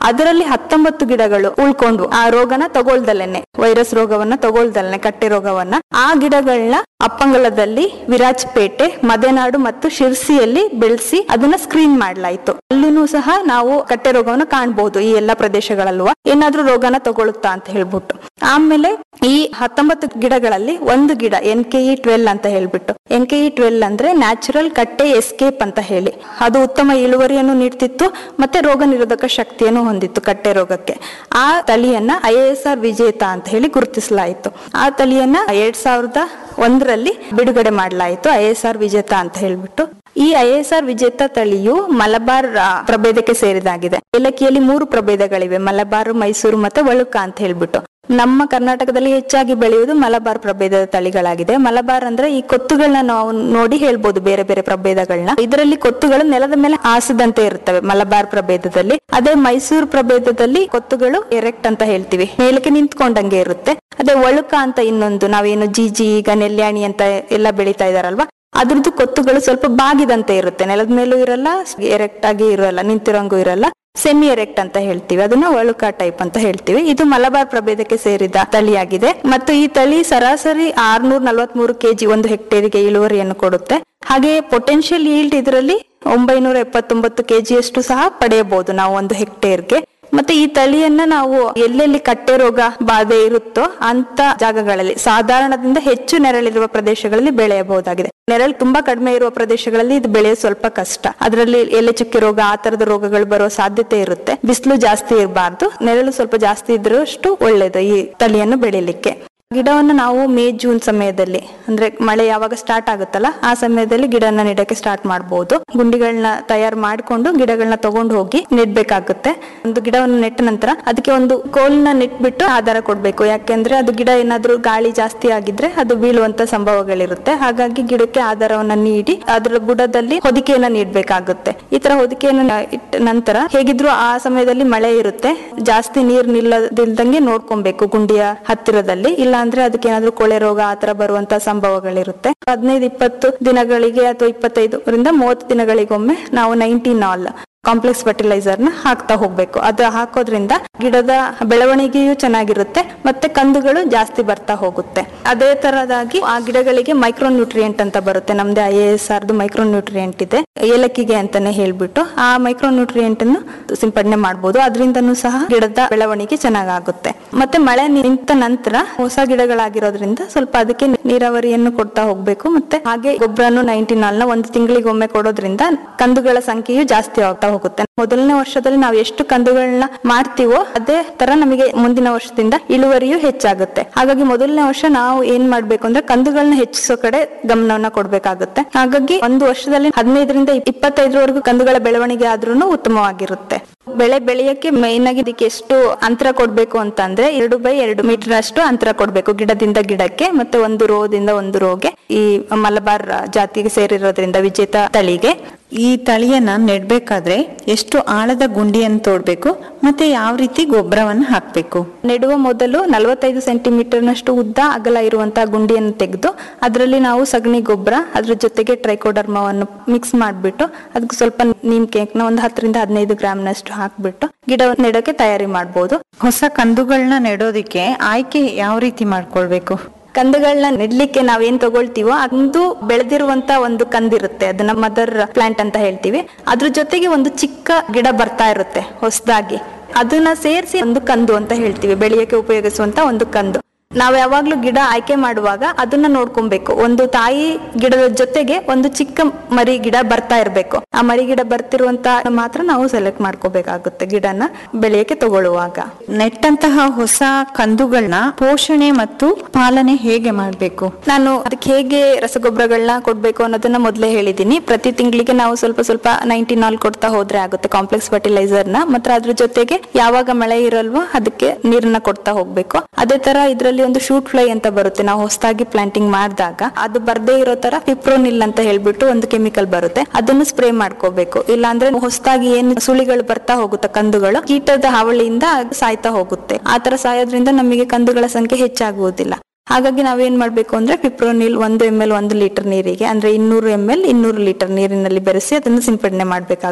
[SPEAKER 6] ಅದರಲ್ಲಿ ಹತ್ತೊಂಬತ್ತು ಗಿಡಗಳು ಉಳ್ಕೊಂಡು ಆ ರೋಗನ ತಗೊಳ್ದಲ್ಲೇನೆ ವೈರಸ್ ರೋಗವನ್ನ ತಗೊಳ್ದಲ್ಲೇನೆ ಕಟ್ಟೆ ರೋಗವನ್ನ ಆ ಗಿಡಗಳನ್ನ ಅಪ್ಪಂಗಲದಲ್ಲಿ ವಿರಾಜಪೇಟೆ ಮದೆನಾಡು ಮತ್ತು ಶಿರ್ಸಿಯಲ್ಲಿ ಬೆಳೆಸಿ ಅದನ್ನ ಸ್ಕ್ರೀನ್ ಮಾಡ್ಲಾಯ್ತು ಅಲ್ಲೂ ಸಹ ನಾವು ಕಟ್ಟೆ ರೋಗವನ್ನು ಕಾಣಬಹುದು ಈ ಎಲ್ಲಾ ಪ್ರದೇಶಗಳಲ್ವ ಏನಾದ್ರೂ ರೋಗನ ತಗೊಳುತ್ತಾ ಅಂತ ಹೇಳ್ಬಿಟ್ಟು ಆಮೇಲೆ ಈ ಹತ್ತೊಂಬತ್ತು ಗಿಡಗಳಲ್ಲಿ ಒಂದು ಗಿಡ ಎನ್ ಕೆ ಇ ಟ್ವೆಲ್ ಅಂತ ಹೇಳ್ಬಿಟ್ಟು ಎನ್ ಕೆ ಇ ಟ್ವೆಲ್ ಅಂದ್ರೆ ನ್ಯಾಚುರಲ್ ಕಟ್ಟೆ ಎಸ್ಕೇಪ್ ಅಂತ ಹೇಳಿ ಅದು ಉತ್ತಮ ಇಳುವರಿಯನ್ನು ನೀಡ್ತಿತ್ತು ಮತ್ತೆ ರೋಗ ನಿರೋಧಕ ಶಕ್ತಿಯನ್ನು ಹೊಂದಿತ್ತು ಕಟ್ಟೆ ರೋಗಕ್ಕೆ ಆ ತಳಿಯನ್ನ ಐ ಎಸ್ ಆರ್ ವಿಜೇತ ಅಂತ ಹೇಳಿ ಗುರುತಿಸಲಾಯಿತು ಆ ತಳಿಯನ್ನ ಎರಡ್ ಸಾವಿರದ ಒಂದರಲ್ಲಿ ಬಿಡುಗಡೆ ಮಾಡಲಾಯಿತು ಐ ಎಸ್ ಆರ್ ವಿಜೇತ ಅಂತ ಹೇಳ್ಬಿಟ್ಟು ಈ ಐ ಎಸ್ ಆರ್ ವಿಜೇತ ತಳಿಯು ಮಲಬಾರ್ ಆ, ಪ್ರಭೇದಕ್ಕೆ ಸೇರಿದಾಗಿದೆ ಏಲಕ್ಕಿಯಲ್ಲಿ ಮೂರು ಪ್ರಭೇದಗಳಿವೆ ಮಲಬಾರ್ ಮೈಸೂರು ಮತ್ತೆ ವಳುಕ ಅಂತ ಹೇಳ್ಬಿಟ್ಟು ನಮ್ಮ ಕರ್ನಾಟಕದಲ್ಲಿ ಹೆಚ್ಚಾಗಿ ಬೆಳೆಯುವುದು ಮಲಬಾರ್ ಪ್ರಭೇದದ ತಳಿಗಳಾಗಿದೆ ಮಲಬಾರ್ ಅಂದ್ರೆ ಈ ಕೊತ್ತುಗಳನ್ನ ನಾವು ನೋಡಿ ಹೇಳ್ಬೋದು ಬೇರೆ ಬೇರೆ ಪ್ರಭೇದಗಳನ್ನ ಇದರಲ್ಲಿ ಕೊತ್ತುಗಳು ನೆಲದ ಮೇಲೆ ಹಾಸದಂತೆ ಇರುತ್ತವೆ ಮಲಬಾರ್ ಪ್ರಭೇದದಲ್ಲಿ ಅದೇ ಮೈಸೂರು ಪ್ರಭೇದದಲ್ಲಿ ಕೊತ್ತುಗಳು ಎರೆಕ್ಟ್ ಅಂತ ಹೇಳ್ತೀವಿ ಮೇಲಕ್ಕೆ ನಿಂತ್ಕೊಂಡಂಗೆ ಇರುತ್ತೆ ಅದೇ ಒಳುಕ ಅಂತ ಇನ್ನೊಂದು ನಾವೇನು ಜೀಜಿ ಈಗ ನೆಲ್ಯಾಣಿ ಅಂತ ಎಲ್ಲ ಬೆಳೀತಾ ಇದಾರಲ್ವಾ ಅದ್ರದ್ದು ಕೊತ್ತುಗಳು ಸ್ವಲ್ಪ ಬಾಗಿದಂತೆ ಇರುತ್ತೆ ನೆಲದ ಮೇಲೂ ಇರಲ್ಲ ಎರೆಕ್ಟ್ ಆಗಿ ಇರಲ್ಲ ನಿಂತಿರೋಂಗೂ ಇರಲ್ಲ ಸೆಮಿ ಎರೆಕ್ಟ್ ಅಂತ ಹೇಳ್ತೀವಿ ಅದನ್ನ ಒಳುಕ ಟೈಪ್ ಅಂತ ಹೇಳ್ತೀವಿ ಇದು ಮಲಬಾರ್ ಪ್ರಭೇದಕ್ಕೆ ಸೇರಿದ ತಳಿಯಾಗಿದೆ ಮತ್ತು ಈ ತಳಿ ಸರಾಸರಿ ಆರ್ನೂರ ನಲವತ್ಮೂರು ಕೆಜಿ ಒಂದು ಹೆಕ್ಟೇರಿಗೆ ಇಳುವರಿಯನ್ನು ಕೊಡುತ್ತೆ ಹಾಗೆ ಪೊಟೆನ್ಶಿಯಲ್ ಈಲ್ಡ್ ಇದರಲ್ಲಿ ಒಂಬೈನೂರ ಎಪ್ಪತ್ತೊಂಬತ್ತು ಕೆಜಿಯಷ್ಟು ಸಹ ಪಡೆಯಬಹುದು ನಾವು ಒಂದು ಹೆಕ್ಟೇರ್ಗೆ ಮತ್ತೆ ಈ ತಳಿಯನ್ನ ನಾವು ಎಲ್ಲೆಲ್ಲಿ ಕಟ್ಟೆ ರೋಗ ಬಾಧೆ ಇರುತ್ತೋ ಅಂತ ಜಾಗಗಳಲ್ಲಿ ಸಾಧಾರಣದಿಂದ ಹೆಚ್ಚು ನೆರಳಿರುವ ಪ್ರದೇಶಗಳಲ್ಲಿ ಬೆಳೆಯಬಹುದಾಗಿದೆ ನೆರಳು ತುಂಬಾ ಕಡಿಮೆ ಇರುವ ಪ್ರದೇಶಗಳಲ್ಲಿ ಇದು ಬೆಳೆಯೋದು ಸ್ವಲ್ಪ ಕಷ್ಟ ಅದರಲ್ಲಿ ಎಲೆ ಚುಕ್ಕೆ ರೋಗ ಆ ತರದ ರೋಗಗಳು ಬರೋ ಸಾಧ್ಯತೆ ಇರುತ್ತೆ ಬಿಸಿಲು ಜಾಸ್ತಿ ಇರಬಾರ್ದು ನೆರಳು ಸ್ವಲ್ಪ ಜಾಸ್ತಿ ಇದ್ರಷ್ಟು ಒಳ್ಳೇದು ಈ ತಳಿಯನ್ನು ಬೆಳಿಲಿಕ್ಕೆ ಗಿಡವನ್ನು ನಾವು ಮೇ ಜೂನ್ ಸಮಯದಲ್ಲಿ ಅಂದ್ರೆ ಮಳೆ ಯಾವಾಗ ಸ್ಟಾರ್ಟ್ ಆಗುತ್ತಲ್ಲ ಆ ಸಮಯದಲ್ಲಿ ಗಿಡನ ನೆಡಕ್ಕೆ ಸ್ಟಾರ್ಟ್ ಮಾಡಬಹುದು ಗುಂಡಿಗಳನ್ನ ತಯಾರು ಮಾಡಿಕೊಂಡು ಗಿಡಗಳನ್ನ ತಗೊಂಡು ಹೋಗಿ ನೆಡ್ಬೇಕಾಗುತ್ತೆ ಒಂದು ಗಿಡವನ್ನು ನೆಟ್ಟ ನಂತರ ಅದಕ್ಕೆ ಒಂದು ಕೋಲ್ನ ನೆಟ್ಬಿಟ್ಟು ಆಧಾರ ಕೊಡ್ಬೇಕು ಯಾಕೆಂದ್ರೆ ಅದು ಗಿಡ ಏನಾದ್ರೂ ಗಾಳಿ ಜಾಸ್ತಿ ಆಗಿದ್ರೆ ಅದು ಬೀಳುವಂತ ಸಂಭವಗಳಿರುತ್ತೆ ಹಾಗಾಗಿ ಗಿಡಕ್ಕೆ ಆಧಾರವನ್ನ ನೀಡಿ ಅದರ ಬುಡದಲ್ಲಿ ಹೊದಿಕೆಯನ್ನ ನೀಡಬೇಕಾಗುತ್ತೆ ಈ ತರ ಹೊದಿಕೆಯನ್ನು ಇಟ್ಟ ನಂತರ ಹೇಗಿದ್ರು ಆ ಸಮಯದಲ್ಲಿ ಮಳೆ ಇರುತ್ತೆ ಜಾಸ್ತಿ ನೀರ್ ನಿಲ್ಲದಿಲ್ದಂಗೆ ನೋಡ್ಕೊಬೇಕು ಗುಂಡಿಯ ಹತ್ತಿರದಲ್ಲಿ ಇಲ್ಲ ಅಂದ್ರೆ ಅದಕ್ಕೆ ಏನಾದ್ರೂ ಕೊಳೆ ರೋಗ ಆತರ ಬರುವಂತ ಸಂಭವಗಳಿರುತ್ತೆ ಹದಿನೈದು ಇಪ್ಪತ್ತು ದಿನಗಳಿಗೆ ಅಥವಾ ಇಪ್ಪತ್ತೈದರಿಂದ ಮೂವತ್ತು ದಿನಗಳಿಗೊಮ್ಮೆ ನಾವು ನೈನ್ಟೀನ್ ಆಲ್ ಕಾಂಪ್ಲೆಕ್ಸ್ ಫರ್ಟಿಲೈಸರ್ ನ ಹಾಕ್ತಾ ಹೋಗ್ಬೇಕು ಅದು ಹಾಕೋದ್ರಿಂದ ಗಿಡದ ಬೆಳವಣಿಗೆಯೂ ಚೆನ್ನಾಗಿರುತ್ತೆ ಮತ್ತೆ ಕಂದುಗಳು ಜಾಸ್ತಿ ಬರ್ತಾ ಹೋಗುತ್ತೆ ಅದೇ ತರದಾಗಿ ಆ ಗಿಡಗಳಿಗೆ ಮೈಕ್ರೋ ನ್ಯೂಟ್ರಿಯೆಂಟ್ ಅಂತ ಬರುತ್ತೆ ನಮ್ದು ಐ ಎಸ್ ಆರ್ದು ಮೈಕ್ರೋ ನ್ಯೂಟ್ರಿಯೆಂಟ್ ಇದೆ ಏಲಕ್ಕಿಗೆ ಅಂತಾನೆ ಹೇಳ್ಬಿಟ್ಟು ಆ ಮೈಕ್ರೋ ನ್ಯೂಟ್ರಿಯೆಂಟ್ ಅನ್ನು ಸಿಂಪಡಣೆ ಮಾಡಬಹುದು ಅದರಿಂದನೂ ಸಹ ಗಿಡದ ಬೆಳವಣಿಗೆ ಚೆನ್ನಾಗಾಗುತ್ತೆ ಮತ್ತೆ ಮಳೆ ನಿಂತ ನಂತರ ಹೊಸ ಗಿಡಗಳಾಗಿರೋದ್ರಿಂದ ಸ್ವಲ್ಪ ಅದಕ್ಕೆ ನೀರಾವರಿಯನ್ನು ಕೊಡ್ತಾ ಹೋಗ್ಬೇಕು ಮತ್ತೆ ಹಾಗೆ ಗೊಬ್ಬರನು ನೈನ್ಟೀನ್ ನ ಒಂದು ತಿಂಗಳಿಗೊಮ್ಮೆ ಕೊಡೋದ್ರಿಂದ ಕಂದುಗಳ ಸಂಖ್ಯೆಯು ಜಾಸ್ತಿ ಆಗ್ತಾ ಹೋಗುತ್ತೆ ಮೊದಲನೇ ವರ್ಷದಲ್ಲಿ ನಾವು ಎಷ್ಟು ಕಂದುಗಳನ್ನ ಮಾಡ್ತೀವೋ ಅದೇ ತರ ನಮಗೆ ಮುಂದಿನ ವರ್ಷದಿಂದ ಇಳುವರಿಯು ಹೆಚ್ಚಾಗುತ್ತೆ ಹಾಗಾಗಿ ಮೊದಲನೇ ವರ್ಷ ನಾವು ಏನ್ ಮಾಡ್ಬೇಕು ಅಂದ್ರೆ ಕಂದುಗಳನ್ನ ಹೆಚ್ಚಿಸೋ ಕಡೆ ಗಮನವನ್ನ ಕೊಡ್ಬೇಕಾಗುತ್ತೆ ಹಾಗಾಗಿ ಒಂದು ವರ್ಷದಲ್ಲಿ ಹದಿನೈದರಿಂದ ಇಪ್ಪತ್ತೈದರವರೆಗೂ ಕಂದುಗಳ ಬೆಳವಣಿಗೆ ಆದ್ರೂ ಉತ್ತಮವಾಗಿರುತ್ತೆ ಬೆಳೆ ಬೆಳೆಯಕ್ಕೆ ಮೈನ್ ಆಗಿ ಇದಕ್ಕೆ ಎಷ್ಟು ಅಂತರ ಕೊಡ್ಬೇಕು ಅಂತಂದ್ರೆ ಎರಡು ಬೈ ಎರಡು ಮೀಟರ್ ಅಷ್ಟು ಅಂತರ ಕೊಡ್ಬೇಕು ಗಿಡದಿಂದ ಗಿಡಕ್ಕೆ ಮತ್ತೆ ಒಂದು ರೋದಿಂದ ಒಂದು ರೋಗೆ ಈ ಮಲಬಾರ್ ಜಾತಿಗೆ ಸೇರಿರೋದ್ರಿಂದ ವಿಜೇತ ತಳಿಗೆ
[SPEAKER 3] ಈ ತಳಿಯನ್ನ ನೆಡ್ಬೇಕಾದ್ರೆ ಎಷ್ಟು ಆಳದ ಗುಂಡಿಯನ್ನು ತೋಡ್ಬೇಕು ಮತ್ತೆ ಯಾವ ರೀತಿ ಗೊಬ್ಬರವನ್ನ ಹಾಕ್ಬೇಕು
[SPEAKER 6] ನೆಡುವ ಮೊದಲು ನಲವತ್ತೈದು ಸೆಂಟಿಮೀಟರ್ನಷ್ಟು ಉದ್ದ ಅಗಲ ಇರುವಂತಹ ಗುಂಡಿಯನ್ನು ತೆಗೆದು ಅದರಲ್ಲಿ ನಾವು ಸಗಣಿ ಗೊಬ್ಬರ ಅದ್ರ ಜೊತೆಗೆ ಟ್ರೈಕೋಡರ್ಮವನ್ನು ಮಿಕ್ಸ್ ಮಾಡಿಬಿಟ್ಟು ಅದಕ್ಕೆ ಸ್ವಲ್ಪ ನೀಮ್ ಕೇಕ್ನ ಒಂದು ಹತ್ತರಿಂದ ಹದಿನೈದು ಗ್ರಾಮ್ನಷ್ಟು ಹಾಕ್ಬಿಟ್ಟು ಗಿಡ ನೆಡೋಕೆ ತಯಾರಿ ಮಾಡ್ಬೋದು
[SPEAKER 3] ಹೊಸ ಕಂದುಗಳನ್ನ ನೆಡೋದಿಕ್ಕೆ ಆಯ್ಕೆ ಯಾವ ರೀತಿ ಮಾಡ್ಕೊಳ್ಬೇಕು
[SPEAKER 6] ಕಂದುಗಳನ್ನ ನೆಡ್ಲಿಕ್ಕೆ ನಾವೇನ್ ತಗೊಳ್ತೀವೋ ಅದು ಬೆಳೆದಿರುವಂತ ಒಂದು ಕಂದಿರುತ್ತೆ ಅದನ್ನ ಮದರ್ ಪ್ಲಾಂಟ್ ಅಂತ ಹೇಳ್ತೀವಿ ಅದ್ರ ಜೊತೆಗೆ ಒಂದು ಚಿಕ್ಕ ಗಿಡ ಬರ್ತಾ ಇರುತ್ತೆ ಹೊಸದಾಗಿ ಅದನ್ನ ಸೇರಿಸಿ ಒಂದು ಕಂದು ಅಂತ ಹೇಳ್ತೀವಿ ಬೆಳೆಯಕ್ಕೆ ಉಪಯೋಗಿಸುವಂತ ಒಂದು ಕಂದು ನಾವ್ ಯಾವಾಗ್ಲೂ ಗಿಡ ಆಯ್ಕೆ ಮಾಡುವಾಗ ಅದನ್ನ ನೋಡ್ಕೊಬೇಕು ಒಂದು ತಾಯಿ ಗಿಡದ ಜೊತೆಗೆ ಒಂದು ಚಿಕ್ಕ ಮರಿ ಗಿಡ ಬರ್ತಾ ಇರ್ಬೇಕು ಆ ಮರಿ ಗಿಡ ಬರ್ತಿರುವಂತ ಮಾತ್ರ ನಾವು ಸೆಲೆಕ್ಟ್ ಮಾಡ್ಕೋಬೇಕಾಗುತ್ತೆ ಗಿಡನ ಬೆಳೆಯಕ್ಕೆ ತಗೊಳ್ಳುವಾಗ
[SPEAKER 3] ನೆಟ್ಟಂತಹ ಹೊಸ ಕಂದುಗಳನ್ನ ಪೋಷಣೆ ಮತ್ತು ಪಾಲನೆ ಹೇಗೆ ಮಾಡಬೇಕು
[SPEAKER 6] ನಾನು ಅದಕ್ಕೆ ಹೇಗೆ ರಸಗೊಬ್ಬರಗಳನ್ನ ಕೊಡ್ಬೇಕು ಅನ್ನೋದನ್ನ ಮೊದಲೇ ಹೇಳಿದೀನಿ ಪ್ರತಿ ತಿಂಗಳಿಗೆ ನಾವು ಸ್ವಲ್ಪ ಸ್ವಲ್ಪ ನೈನ್ಟೀನ್ ಆಲ್ ಕೊಡ್ತಾ ಹೋದ್ರೆ ಆಗುತ್ತೆ ಕಾಂಪ್ಲೆಕ್ಸ್ ಫರ್ಟಿಲೈಸರ್ ನ ಮತ್ತೆ ಅದ್ರ ಜೊತೆಗೆ ಯಾವಾಗ ಮಳೆ ಇರಲ್ವೋ ಅದಕ್ಕೆ ನೀರನ್ನ ಕೊಡ್ತಾ ಹೋಗ್ಬೇಕು ಅದೇ ತರ ಇದ್ರಲ್ಲಿ ಒಂದು ಶೂಟ್ ಫ್ಲೈ ಅಂತ ಬರುತ್ತೆ ನಾವು ಹೊಸದಾಗಿ ಪ್ಲಾಂಟಿಂಗ್ ಮಾಡಿದಾಗ ಅದು ಬರ್ದೇ ಇರೋ ತರ ಪಿಪ್ರೋನಿಲ್ ಅಂತ ಹೇಳ್ಬಿಟ್ಟು ಒಂದು ಕೆಮಿಕಲ್ ಬರುತ್ತೆ ಅದನ್ನು ಸ್ಪ್ರೇ ಮಾಡ್ಕೋಬೇಕು ಇಲ್ಲಾಂದ್ರೆ ಹೊಸದಾಗಿ ಏನು ಸುಳಿಗಳು ಬರ್ತಾ ಹೋಗುತ್ತೆ ಕಂದುಗಳು ಕೀಟದ ಹಾವಳಿಯಿಂದ ಅದು ಸಾಯ್ತಾ ಹೋಗುತ್ತೆ ಆ ತರ ಸಾಯೋದ್ರಿಂದ ನಮಗೆ ಕಂದುಗಳ ಸಂಖ್ಯೆ ಹೆಚ್ಚಾಗುವುದಿಲ್ಲ ಹಾಗಾಗಿ ನಾವೇನ್ ಮಾಡ್ಬೇಕು ಅಂದ್ರೆ ಪಿಪ್ರೋನಿಲ್ ಒಂದು ಎಂ ಎಲ್ ಒಂದು ಲೀಟರ್ ನೀರಿಗೆ ಅಂದ್ರೆ ಇನ್ನೂರು ಎಂ ಎಲ್ ಇನ್ನೂರು ಲೀಟರ್ ನೀರಿನಲ್ಲಿ ಬೆರೆಸಿ ಅದನ್ನು ಸಿಂಪಡಣೆ ಮಾಡ್ಬೇಕಾಗುತ್ತೆ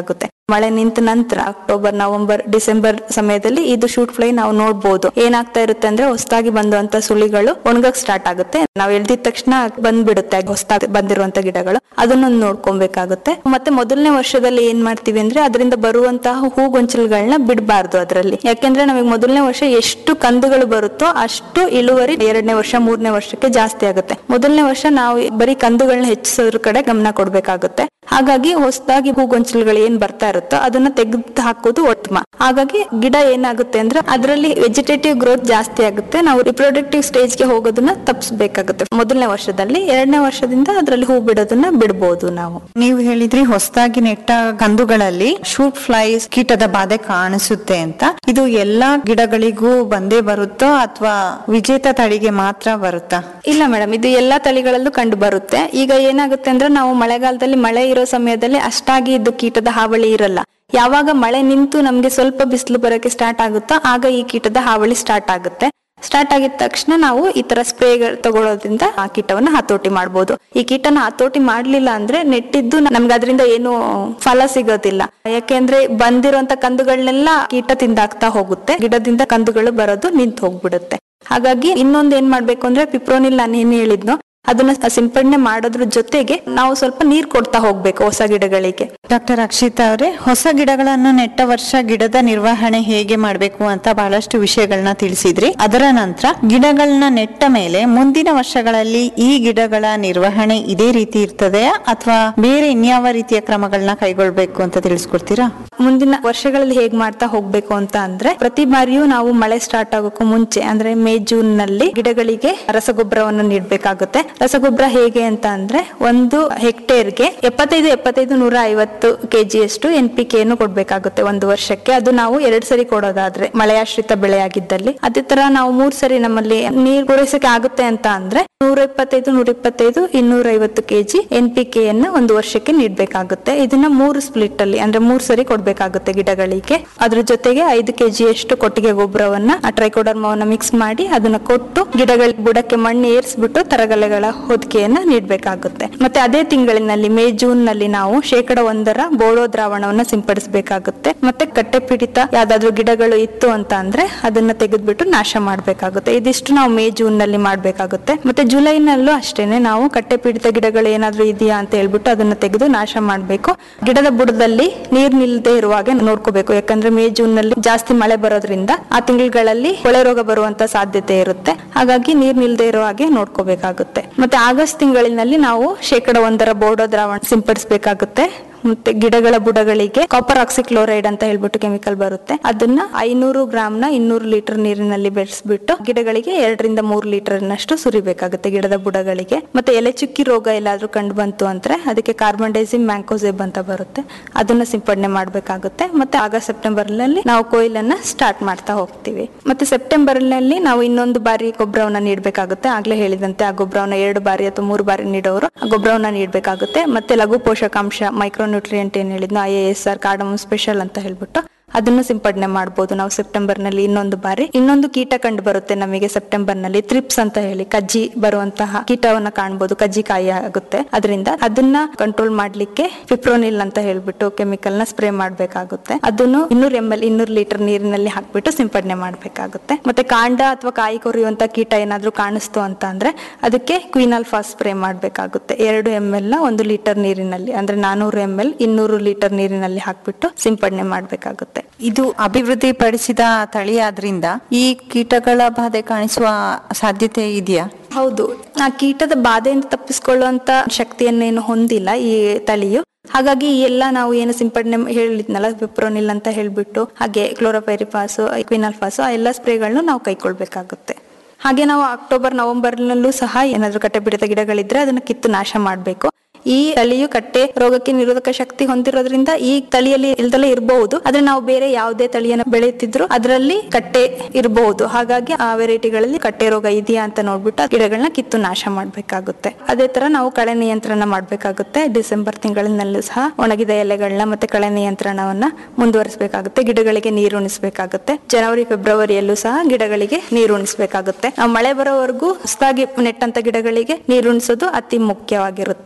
[SPEAKER 6] ಮಳೆ ನಿಂತ ನಂತರ ಅಕ್ಟೋಬರ್ ನವೆಂಬರ್ ಡಿಸೆಂಬರ್ ಸಮಯದಲ್ಲಿ ಇದು ಶೂಟ್ ಫ್ಲೈ ನಾವು ನೋಡ್ಬೋದು ಏನಾಗ್ತಾ ಇರುತ್ತೆ ಅಂದ್ರೆ ಹೊಸದಾಗಿ ಬಂದುವಂತ ಸುಳಿಗಳು ಒಣಗಕ್ ಸ್ಟಾರ್ಟ್ ಆಗುತ್ತೆ ನಾವು ಎಳ್ದಿದ ತಕ್ಷಣ ಬಂದ್ಬಿಡುತ್ತೆ ಹೊಸದಾಗಿ ಬಂದಿರುವಂತ ಗಿಡಗಳು ಅದನ್ನೊಂದು ನೋಡ್ಕೊಬೇಕಾಗುತ್ತೆ ಮತ್ತೆ ಮೊದಲನೇ ವರ್ಷದಲ್ಲಿ ಏನ್ ಮಾಡ್ತೀವಿ ಅಂದ್ರೆ ಅದರಿಂದ ಬರುವಂತಹ ಹೂಗೊಂಚಲುಗಳನ್ನ ಬಿಡಬಾರ್ದು ಅದರಲ್ಲಿ ಯಾಕೆಂದ್ರೆ ನಮಗೆ ಮೊದಲನೇ ವರ್ಷ ಎಷ್ಟು ಕಂದುಗಳು ಬರುತ್ತೋ ಅಷ್ಟು ಇಳುವರಿ ಎರಡನೇ ವರ್ಷ ಮೂರನೇ ವರ್ಷಕ್ಕೆ ಜಾಸ್ತಿ ಆಗುತ್ತೆ ಮೊದಲನೇ ವರ್ಷ ನಾವು ಬರೀ ಕಂದುಗಳನ್ನ ಹೆಚ್ಚಿಸೋದ್ರ ಕಡೆ ಗಮನ ಕೊಡ್ಬೇಕಾಗುತ್ತೆ ಹಾಗಾಗಿ ಹೊಸದಾಗಿ ಹೂಗೊಂಚಲುಗಳು ಏನ್ ಬರ್ತಾ ಇರುತ್ತೋ ಅದನ್ನ ತೆಗೆದು ಹಾಕೋದು ಉತ್ತಮ ಹಾಗಾಗಿ ಗಿಡ ಏನಾಗುತ್ತೆ ಅಂದ್ರೆ ಅದರಲ್ಲಿ ವೆಜಿಟೇಟಿವ್ ಗ್ರೋತ್ ಜಾಸ್ತಿ ಆಗುತ್ತೆ ನಾವು ರಿಪ್ರೊಡಕ್ಟಿವ್ ಸ್ಟೇಜ್ಗೆ ಹೋಗೋದನ್ನ ತಪ್ಪಿಸ್ಬೇಕಾಗುತ್ತೆ ಮೊದಲನೇ ವರ್ಷದಲ್ಲಿ ಎರಡನೇ ವರ್ಷದಿಂದ ಅದರಲ್ಲಿ ಹೂ ಬಿಡೋದನ್ನ ಬಿಡ್ಬೋದು ನಾವು
[SPEAKER 3] ನೀವು ಹೇಳಿದ್ರಿ ಹೊಸದಾಗಿ ನೆಟ್ಟ ಕಂದುಗಳಲ್ಲಿ ಶೂಟ್ ಫ್ಲೈಸ್ ಕೀಟದ ಬಾಧೆ ಕಾಣಿಸುತ್ತೆ ಅಂತ ಇದು ಎಲ್ಲಾ ಗಿಡಗಳಿಗೂ ಬಂದೇ ಬರುತ್ತೋ ಅಥವಾ ವಿಜೇತ ತಳಿಗೆ ಮಾತ್ರ ಬರುತ್ತಾ
[SPEAKER 6] ಇಲ್ಲ ಮೇಡಮ್ ಇದು ಎಲ್ಲಾ ತಳಿಗಳಲ್ಲೂ ಕಂಡು ಬರುತ್ತೆ ಈಗ ಏನಾಗುತ್ತೆ ಅಂದ್ರೆ ನಾವು ಮಳೆಗಾಲದಲ್ಲಿ ಮಳೆ ಇರೋ ಸಮಯದಲ್ಲಿ ಅಷ್ಟಾಗಿ ಇದು ಕೀಟದ ಹಾವಳಿ ಇರಲ್ಲ ಯಾವಾಗ ಮಳೆ ನಿಂತು ನಮ್ಗೆ ಸ್ವಲ್ಪ ಬಿಸಿಲು ಬರೋಕೆ ಸ್ಟಾರ್ಟ್ ಆಗುತ್ತೋ ಆಗ ಈ ಕೀಟದ ಹಾವಳಿ ಸ್ಟಾರ್ಟ್ ಆಗುತ್ತೆ ಸ್ಟಾರ್ಟ್ ಆಗಿದ ತಕ್ಷಣ ನಾವು ಈ ತರ ಸ್ಪ್ರೇ ತಗೊಳ್ಳೋದ್ರಿಂದ ಆ ಕೀಟವನ್ನ ಹತೋಟಿ ಮಾಡ್ಬೋದು ಈ ಕೀಟನ ಹತೋಟಿ ಮಾಡ್ಲಿಲ್ಲ ಅಂದ್ರೆ ನೆಟ್ಟಿದ್ದು ನಮ್ಗೆ ಅದರಿಂದ ಏನು ಫಲ ಸಿಗೋದಿಲ್ಲ ಯಾಕೆಂದ್ರೆ ಬಂದಿರುವಂತ ಕಂದುಗಳನ್ನೆಲ್ಲ ಕೀಟ ತಿಂದಾಗ್ತಾ ಹೋಗುತ್ತೆ ಗಿಡದಿಂದ ಕಂದುಗಳು ಬರೋದು ನಿಂತು ಹೋಗ್ಬಿಡುತ್ತೆ ಹಾಗಾಗಿ ಇನ್ನೊಂದ್ ಏನ್ ಮಾಡ್ಬೇಕು ಅಂದ್ರೆ ಪಿಪ್ರೋನಿಲ್ ನಾನು ಏನ್ ಹೇಳಿದ್ನೋ ಅದನ್ನ ಸಿಂಪಡಣೆ ಮಾಡೋದ್ರ ಜೊತೆಗೆ ನಾವು ಸ್ವಲ್ಪ ನೀರ್ ಕೊಡ್ತಾ ಹೋಗ್ಬೇಕು ಹೊಸ ಗಿಡಗಳಿಗೆ
[SPEAKER 3] ಡಾಕ್ಟರ್ ಅಕ್ಷಿತಾ ಅವರೇ ಹೊಸ ಗಿಡಗಳನ್ನು ನೆಟ್ಟ ವರ್ಷ ಗಿಡದ ನಿರ್ವಹಣೆ ಹೇಗೆ ಮಾಡಬೇಕು ಅಂತ ಬಹಳಷ್ಟು ವಿಷಯಗಳನ್ನ ತಿಳಿಸಿದ್ರಿ ಅದರ ನಂತರ ಗಿಡಗಳನ್ನ ನೆಟ್ಟ ಮೇಲೆ ಮುಂದಿನ ವರ್ಷಗಳಲ್ಲಿ ಈ ಗಿಡಗಳ ನಿರ್ವಹಣೆ ಇದೇ ರೀತಿ ಇರ್ತದೆಯಾ ಅಥವಾ ಬೇರೆ ಇನ್ಯಾವ ರೀತಿಯ ಕ್ರಮಗಳನ್ನ ಕೈಗೊಳ್ಬೇಕು ಅಂತ ತಿಳಿಸ್ಕೊಡ್ತೀರಾ
[SPEAKER 6] ಮುಂದಿನ ವರ್ಷಗಳಲ್ಲಿ ಹೇಗ್ ಮಾಡ್ತಾ ಹೋಗ್ಬೇಕು ಅಂತ ಅಂದ್ರೆ ಪ್ರತಿ ಬಾರಿಯೂ ನಾವು ಮಳೆ ಸ್ಟಾರ್ಟ್ ಆಗೋಕ್ಕೂ ಮುಂಚೆ ಅಂದ್ರೆ ಮೇ ಜೂನ್ ನಲ್ಲಿ ಗಿಡಗಳಿಗೆ ರಸಗೊಬ್ಬರವನ್ನು ನೀಡಬೇಕಾಗುತ್ತೆ ರಸಗೊಬ್ಬರ ಹೇಗೆ ಅಂತ ಅಂದ್ರೆ ಒಂದು ಹೆಕ್ಟೇರ್ಗೆ ಎಪ್ಪತ್ತೈದು ಎಪ್ಪತ್ತೈದು ನೂರ ಐವತ್ತು ಕೆಜಿಯಷ್ಟು ಎನ್ ಪಿ ಕೆ ಯನ್ನು ಕೊಡ್ಬೇಕಾಗುತ್ತೆ ಒಂದು ವರ್ಷಕ್ಕೆ ಅದು ನಾವು ಎರಡ್ ಸರಿ ಕೊಡೋದಾದ್ರೆ ಮಳೆಯಾಶ್ರಿತ ಬೆಳೆಯಾಗಿದ್ದಲ್ಲಿ ಅದೇ ತರ ನಾವು ಮೂರ್ ಸರಿ ನಮ್ಮಲ್ಲಿ ನೀರ್ ಪೂರೈಸಕ್ಕೆ ಆಗುತ್ತೆ ಅಂತ ಅಂದ್ರೆ ನೂರ ಇಪ್ಪತ್ತೈದು ನೂರ ಇಪ್ಪತ್ತೈದು ಇನ್ನೂರ ಐವತ್ತು ಕೆಜಿ ಎನ್ ಪಿ ಕೆ ಯನ್ನ ಒಂದು ವರ್ಷಕ್ಕೆ ನೀಡಬೇಕಾಗುತ್ತೆ ಇದನ್ನ ಮೂರು ಸ್ಪ್ಲಿಟ್ ಅಲ್ಲಿ ಅಂದ್ರೆ ಮೂರ್ ಸರಿ ಕೊಡ್ಬೇಕಾಗುತ್ತೆ ಗಿಡಗಳಿಗೆ ಅದ್ರ ಜೊತೆಗೆ ಐದು ಕೆಜಿ ಅಷ್ಟು ಕೊಟ್ಟಿಗೆ ಗೊಬ್ಬರವನ್ನ ಟ್ರೈಕೋಡರ್ಮವನ್ನ ಮಿಕ್ಸ್ ಮಾಡಿ ಅದನ್ನ ಕೊಟ್ಟು ಗಿಡಗಳ ಬುಡಕ್ಕೆ ಮಣ್ಣು ಏರಿಸ್ಬಿಟ್ಟು ತರಗಲೆಗಳ ಹೊದಿಕೆಯನ್ನ ನೀಡಬೇಕಾಗುತ್ತೆ ಮತ್ತೆ ಅದೇ ತಿಂಗಳಿನಲ್ಲಿ ಮೇ ಜೂನ್ ನಲ್ಲಿ ನಾವು ಶೇಕಡ ಒಂದರ ಬೋಳೋ ದ್ರಾವಣವನ್ನ ಸಿಂಪಡಿಸಬೇಕಾಗುತ್ತೆ ಮತ್ತೆ ಕಟ್ಟೆ ಪೀಡಿತ ಯಾವ್ದಾದ್ರು ಗಿಡಗಳು ಇತ್ತು ಅಂತ ಅಂದ್ರೆ ಅದನ್ನ ತೆಗೆದ್ಬಿಟ್ಟು ನಾಶ ಮಾಡ್ಬೇಕಾಗುತ್ತೆ ಇದಿಷ್ಟು ನಾವು ಮೇ ಜೂನ್ ನಲ್ಲಿ ಮಾಡ್ಬೇಕಾಗುತ್ತೆ ಮತ್ತೆ ಜುಲೈನಲ್ಲೂ ಅಷ್ಟೇನೆ ನಾವು ಕಟ್ಟೆ ಪೀಡಿತ ಗಿಡಗಳು ಏನಾದ್ರೂ ಇದೆಯಾ ಅಂತ ಹೇಳ್ಬಿಟ್ಟು ಅದನ್ನ ತೆಗೆದು ನಾಶ ಮಾಡ್ಬೇಕು ಗಿಡದ ಬುಡದಲ್ಲಿ ನೀರ್ ನಿಲ್ದೇ ಇರುವಾಗೆ ನೋಡ್ಕೋಬೇಕು ಯಾಕಂದ್ರೆ ಮೇ ಜೂನ್ ನಲ್ಲಿ ಜಾಸ್ತಿ ಮಳೆ ಬರೋದ್ರಿಂದ ಆ ತಿಂಗಳುಗಳಲ್ಲಿ ಕೊಳೆ ರೋಗ ಬರುವಂತ ಸಾಧ್ಯತೆ ಇರುತ್ತೆ ಹಾಗಾಗಿ ನೀರ್ ನಿಲ್ದೇ ಇರೋ ಹಾಗೆ ನೋಡ್ಕೋಬೇಕಾಗುತ್ತೆ ಮತ್ತೆ ಆಗಸ್ಟ್ ತಿಂಗಳಿನಲ್ಲಿ ನಾವು ಶೇಕಡ ಒಂದರ ಬೋರ್ಡೋ ದ್ರಾವಣ ಸಿಂಪಡಿಸಬೇಕಾಗುತ್ತೆ ಮತ್ತೆ ಗಿಡಗಳ ಬುಡಗಳಿಗೆ ಕಾಪರ್ ಆಕ್ಸಿಕ್ಲೋರೈಡ್ ಅಂತ ಹೇಳ್ಬಿಟ್ಟು ಕೆಮಿಕಲ್ ಬರುತ್ತೆ ಅದನ್ನ ಐನೂರು ಗ್ರಾಮ್ ನ ಇನ್ನೂರು ಲೀಟರ್ ನೀರಿನಲ್ಲಿ ಬೆರೆಸ್ಬಿಟ್ಟು ಗಿಡಗಳಿಗೆ ಎರಡರಿಂದ ಮೂರು ಲೀಟರ್ ನಷ್ಟು ಸುರಿಬೇಕಾಗುತ್ತೆ ಗಿಡದ ಬುಡಗಳಿಗೆ ಮತ್ತೆ ಎಲೆ ಚುಕ್ಕಿ ರೋಗ ಎಲ್ಲಾದ್ರೂ ಕಂಡು ಬಂತು ಅಂದ್ರೆ ಅದಕ್ಕೆ ಕಾರ್ಬನ್ ಡೈಸಿಮ್ ಮ್ಯಾಂಕೋಸೆಬ್ ಅಂತ ಬರುತ್ತೆ ಅದನ್ನ ಸಿಂಪಡಣೆ ಮಾಡಬೇಕಾಗುತ್ತೆ ಮತ್ತೆ ಆಗಸ್ಟ್ ಸೆಪ್ಟೆಂಬರ್ ನಲ್ಲಿ ನಾವು ಕೊಯ್ಲನ್ನ ಸ್ಟಾರ್ಟ್ ಮಾಡ್ತಾ ಹೋಗ್ತೀವಿ ಮತ್ತೆ ಸೆಪ್ಟೆಂಬರ್ ನಲ್ಲಿ ನಾವು ಇನ್ನೊಂದು ಬಾರಿ ಗೊಬ್ಬರವನ್ನ ನೀಡಬೇಕಾಗುತ್ತೆ ಆಗ್ಲೇ ಹೇಳಿದಂತೆ ಆ ಗೊಬ್ಬರವನ್ನ ಎರಡು ಬಾರಿ ಅಥವಾ ಮೂರು ಬಾರಿ ನೀಡೋರು ಆ ಗೊಬ್ಬರವನ್ನ ನೀಡಬೇಕಾಗುತ್ತೆ ಮತ್ತೆ ಲಘು ಪೋಷಕಾಂಶ ಮೈಕ್ರೋ ನ್ಯೂಟ್ರಿಯೆಂಟ್ ಏನ್ ಹೇಳಿದ್ನೋ I S R cardamom special ಅಂತ ಹೇಳ್ಬಿಟ್ಟು ಅದನ್ನು ಸಿಂಪಡಣೆ ಮಾಡಬಹುದು ನಾವು ಸೆಪ್ಟೆಂಬರ್ ನಲ್ಲಿ ಇನ್ನೊಂದು ಬಾರಿ ಇನ್ನೊಂದು ಕೀಟ ಕಂಡು ಬರುತ್ತೆ ನಮಗೆ ಸೆಪ್ಟೆಂಬರ್ ನಲ್ಲಿ ತ್ರಿಪ್ಸ್ ಅಂತ ಹೇಳಿ ಕಜ್ಜಿ ಬರುವಂತಹ ಕೀಟವನ್ನ ಕಾಣಬಹುದು ಕಜ್ಜಿ ಕಾಯಿ ಆಗುತ್ತೆ ಅದರಿಂದ ಅದನ್ನ ಕಂಟ್ರೋಲ್ ಮಾಡ್ಲಿಕ್ಕೆ ಫಿಪ್ರೋನಿಲ್ ಅಂತ ಹೇಳ್ಬಿಟ್ಟು ಕೆಮಿಕಲ್ ನ ಸ್ಪ್ರೇ ಮಾಡ್ಬೇಕಾಗುತ್ತೆ ಅದನ್ನು ಇನ್ನೂರು ಎಂ ಎಲ್ ಇನ್ನೂರು ಲೀಟರ್ ನೀರಿನಲ್ಲಿ ಹಾಕ್ಬಿಟ್ಟು ಸಿಂಪಡಣೆ ಮಾಡ್ಬೇಕಾಗುತ್ತೆ ಮತ್ತೆ ಕಾಂಡ ಅಥವಾ ಕಾಯಿ ಕೊರಿಯುವಂತ ಕೀಟ ಏನಾದ್ರೂ ಕಾಣಿಸ್ತು ಅಂತ ಅಂದ್ರೆ ಅದಕ್ಕೆ ಕ್ವಿನಾಲ್ಫಾಸ್ ಸ್ಪ್ರೇ ಮಾಡ್ಬೇಕಾಗುತ್ತೆ ಎರಡು ಎಂ ಎಲ್ ನ ಒಂದು ಲೀಟರ್ ನೀರಿನಲ್ಲಿ ಅಂದ್ರೆ ನಾನೂರು ಎಂ ಎಲ್ ಇನ್ನೂರು ಲೀಟರ್ ನೀರಿನಲ್ಲಿ ಹಾಕ್ಬಿಟ್ಟು ಸಿಂಪಡಣೆ ಮಾಡ್ಬೇಕಾಗುತ್ತೆ
[SPEAKER 3] ಇದು ಅಭಿವೃದ್ಧಿ ಪಡಿಸಿದ ತಳಿ ಆದ್ರಿಂದ ಈ ಕೀಟಗಳ ಬಾಧೆ ಕಾಣಿಸುವ ಸಾಧ್ಯತೆ ಇದೆಯಾ
[SPEAKER 6] ಹೌದು ಆ ಕೀಟದ ಬಾಧೆಯಿಂದ ತಪ್ಪಿಸಿಕೊಳ್ಳುವಂತ ಶಕ್ತಿಯನ್ನೇನು ಹೊಂದಿಲ್ಲ ಈ ತಳಿಯು ಹಾಗಾಗಿ ಈ ಎಲ್ಲ ನಾವು ಏನು ಸಿಂಪಡಣೆ ಹೇಳಿದ್ನಲ್ಲ ವಿಪ್ರೋನಿಲ್ ಅಂತ ಹೇಳ್ಬಿಟ್ಟು ಹಾಗೆ ಕ್ಲೋರೋಪೈರಿಫಾಸು ಕ್ವಿನಾಲ್ಫಾಸು ಆ ಎಲ್ಲ ಸ್ಪ್ರೇಗಳನ್ನು ನಾವು ಕೈಕೊಳ್ಬೇಕಾಗುತ್ತೆ ಹಾಗೆ ನಾವು ಅಕ್ಟೋಬರ್ ನವೆಂಬರ್ನಲ್ಲೂ ಸಹ ಏನಾದ್ರೂ ಕಟ್ಟೆ ಬಿಡಿತ ಗಿಡಗಳಿದ್ರೆ ಅದನ್ನ ಕಿತ್ತು ನಾಶ ಮಾಡಬೇಕು ಈ ತಳಿಯು ಕಟ್ಟೆ ರೋಗಕ್ಕೆ ನಿರೋಧಕ ಶಕ್ತಿ ಹೊಂದಿರೋದ್ರಿಂದ ಈ ತಳಿಯಲ್ಲಿ ಇಲ್ದಲೇ ಇರಬಹುದು ಆದ್ರೆ ನಾವು ಬೇರೆ ಯಾವುದೇ ತಳಿಯನ್ನು ಬೆಳೆಯುತ್ತಿದ್ರು ಅದರಲ್ಲಿ ಕಟ್ಟೆ ಇರಬಹುದು ಹಾಗಾಗಿ ಆ ವೆರೈಟಿಗಳಲ್ಲಿ ಕಟ್ಟೆ ರೋಗ ಇದೆಯಾ ಅಂತ ನೋಡ್ಬಿಟ್ಟು ಆ ಗಿಡಗಳನ್ನ ಕಿತ್ತು ನಾಶ ಮಾಡ್ಬೇಕಾಗುತ್ತೆ ಅದೇ ತರ ನಾವು ಕಳೆ ನಿಯಂತ್ರಣ ಮಾಡ್ಬೇಕಾಗುತ್ತೆ ಡಿಸೆಂಬರ್ ತಿಂಗಳಿನಲ್ಲೂ ಸಹ ಒಣಗಿದ ಎಲೆಗಳನ್ನ ಮತ್ತೆ ಕಳೆ ನಿಯಂತ್ರಣವನ್ನ ಮುಂದುವರಿಸಬೇಕಾಗುತ್ತೆ ಗಿಡಗಳಿಗೆ ನೀರು ಉಣಿಸ್ಬೇಕಾಗುತ್ತೆ ಜನವರಿ ಫೆಬ್ರವರಿಯಲ್ಲೂ ಸಹ ಗಿಡಗಳಿಗೆ ನೀರು ಉಣಿಸ್ಬೇಕಾಗುತ್ತೆ ನಾವು ಮಳೆ ಬರೋವರೆಗೂ ಹೊಸದಾಗಿ ನೆಟ್ಟಂತ ಗಿಡಗಳಿಗೆ ನೀರು ಉಣಿಸೋದು ಅತಿ ಮುಖ್ಯವಾಗಿರುತ್ತೆ ನೀರು